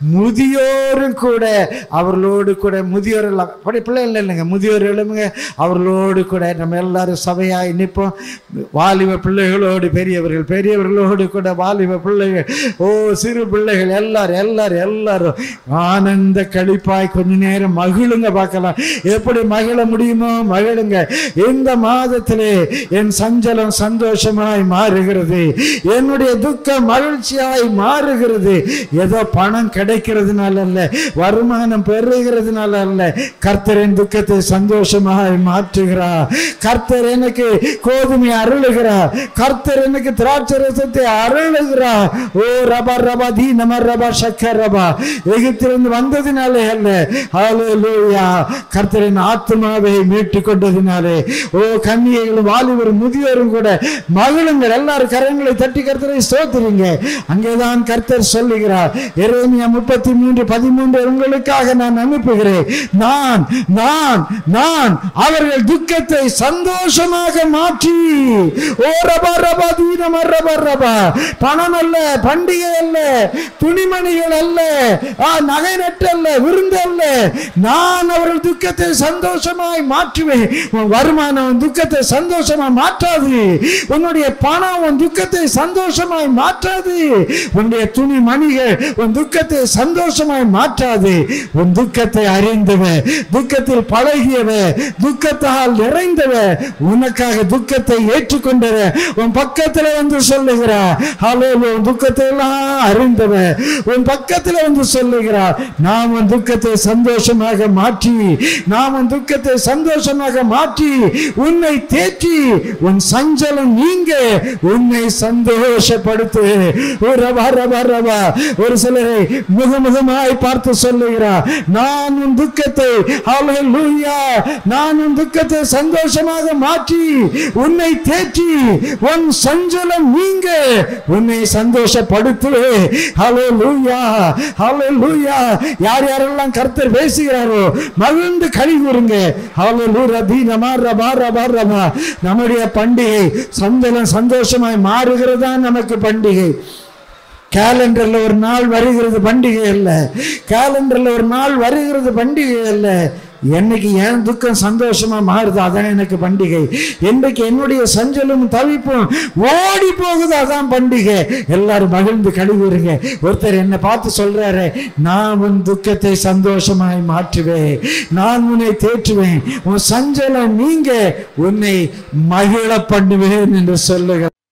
முதியோரும் கூட அவர்களோடு கூட முதியோர் எல்லாம் அப்படி பிள்ளைகள் இல்லைங்க முதியோர் எழுமுங்க அவர்களோடு கூட நம்ம எல்லாரும் சபையாய் நிற்போம் வாலிப பிள்ளைகளோடு பெரியவர்கள் பெரியவர்களோடு கூட வாலிப பிள்ளைகள் ஓ சிறு பிள்ளைகள் எல்லாரும் எல்லாரும் எல்லாரும் ஆனந்த கழிப்பாய் கொஞ்ச நேரம் மகிழுங்க பார்க்கலாம் எப்படி மகிழ முடியுமோ மகிழுங்க இந்த மாதத்திலே என் சஞ்சலம் சந்தோஷமாய் மாறுகிறது என்னுடைய துக்கம் மகிழ்ச்சியாய் மாறுகிறது ஏதோ பணம் கிடைக்கிறதுனால அல்ல வருமானம் பெறுகிறதுனால அல்ல கர்த்தரின் துக்கத்தை சந்தோஷமாய் மாற்றுகிறார் கர்த்தர் எனக்கு கோதுமை அருளுகிறார் கர்த்தர் எனக்கு திராட்சை ரசத்தை அருளுகிறார் ஓ ரபா ரபா தீ நம ரபா சக்கர் ரபா எகிப்திலிருந்து வந்ததினாலே அல்ல ஹalleluya கர்த்தரின் ஆத்மாவை மீட்டு கொண்டதினாலே ஓ கன்னிகைகளும் வாலிபரும் முதியோரும் கூட மகளுங்கள் எல்லாரும் கரங்களை தட்டி கர்த்தரை ஸ்தோத்திரிங்க அங்கேதான் கர்த்தர் சொல்லுகிறார் எரேமியா முப்பத்தி மூன்று பதிமூன்று உங்களுக்காக நான் அனுப்புகிறேன் நான் நான் நான் அவர்கள் துக்கத்தை சந்தோஷமாக மாற்றி ஓ ரபா ரபா தீனம ரபா ரபா பணம் அல்ல பண்டிகை அல்ல துணிமணிகள் அல்ல ஆ, நகை நட்டு அல்ல விருந்து அல்ல நான் அவர்கள் துக்கத்தை சந்தோஷமாய் மாற்றுவேன் உன் வருமானம் உன் துக்கத்தை சந்தோஷமா மாற்றாது உன்னுடைய பணம் உன் துக்கத்தை சந்தோஷமாய் மாற்றாது உன்னுடைய துணி மணிகள் உன் துக்கத்தை சந்தோஷமாய் மாற்றாது உன் துக்கத்தை அறிந்தவன் துக்கத்தில் பழகியவன் துக்கத்தால் நிறைந்தவன் உனக்காக துக்கத்தை ஏற்றுக்கொண்டவன் உன் பக்கத்துல வந்து சொல்லுகிறார் ஹலோ உன் துக்கத்தை எல்லாம் அறிந்தவன் உன் பக்கத்துல வந்து சொல்லுகிறார் நாம் உன் துக்கத்தை சந்தோஷமாக மாற்றி நாம் உன் துக்கத்தை சந்தோஷமாக மாற்றி உன்னை தேற்றி உன் சஞ்சலம் நீங்க உன்னை சந்தோஷப்படுத்து ஓ ரபா ரபா ரபா ஒரு சிலரை முகமுகமாய் பார்த்து சொல்லுகிறார் நான் உன் துக்கத்தை ஹalleluya நான் உன் துக்கத்தை சந்தோஷமாக மாற்றி உன்னை தேற்றி உன் சஞ்சலம் நீங்க உன்னை சந்தோஷப்படுத்து ஹalleluya ஹalleluya யார் யாரெல்லாம் கர்த்தர் பேசுகிறாரோ மகிழ்ந்து கழி கூறுங்க ஹalleluya தீனமா ரபா ரபா ரபா நம்முடைய பண்டிகை சந்தலம் சந்தோஷமாய் மாறுகிறதா நமக்கு பண்டிகை கேலண்டர்ல ஒரு நாள் வருகிறது பண்டிகை அல்ல கேலண்டர்ல ஒரு நாள் வருகிறது பண்டிகை அல்ல என்னைக்கு என் துக்கம் சந்தோஷமா மாறுது அதான் எனக்கு பண்டிகை என்னைக்கு என்னுடைய சஞ்சலும் தவிப்பும் ஓடி போகுது அதான் பண்டிகை எல்லாரும் மகிழ்ந்து கழுவுறீங்க ஒருத்தர் என்னை பார்த்து சொல்றாரு நான் உன் துக்கத்தை சந்தோஷமாய் மாற்றுவேன் நான் உன்னை தேற்றுவேன் உன் சஞ்சலம் நீங்க உன்னை மகிழ பண்ணுவேன் என்று சொல்லுகிறார்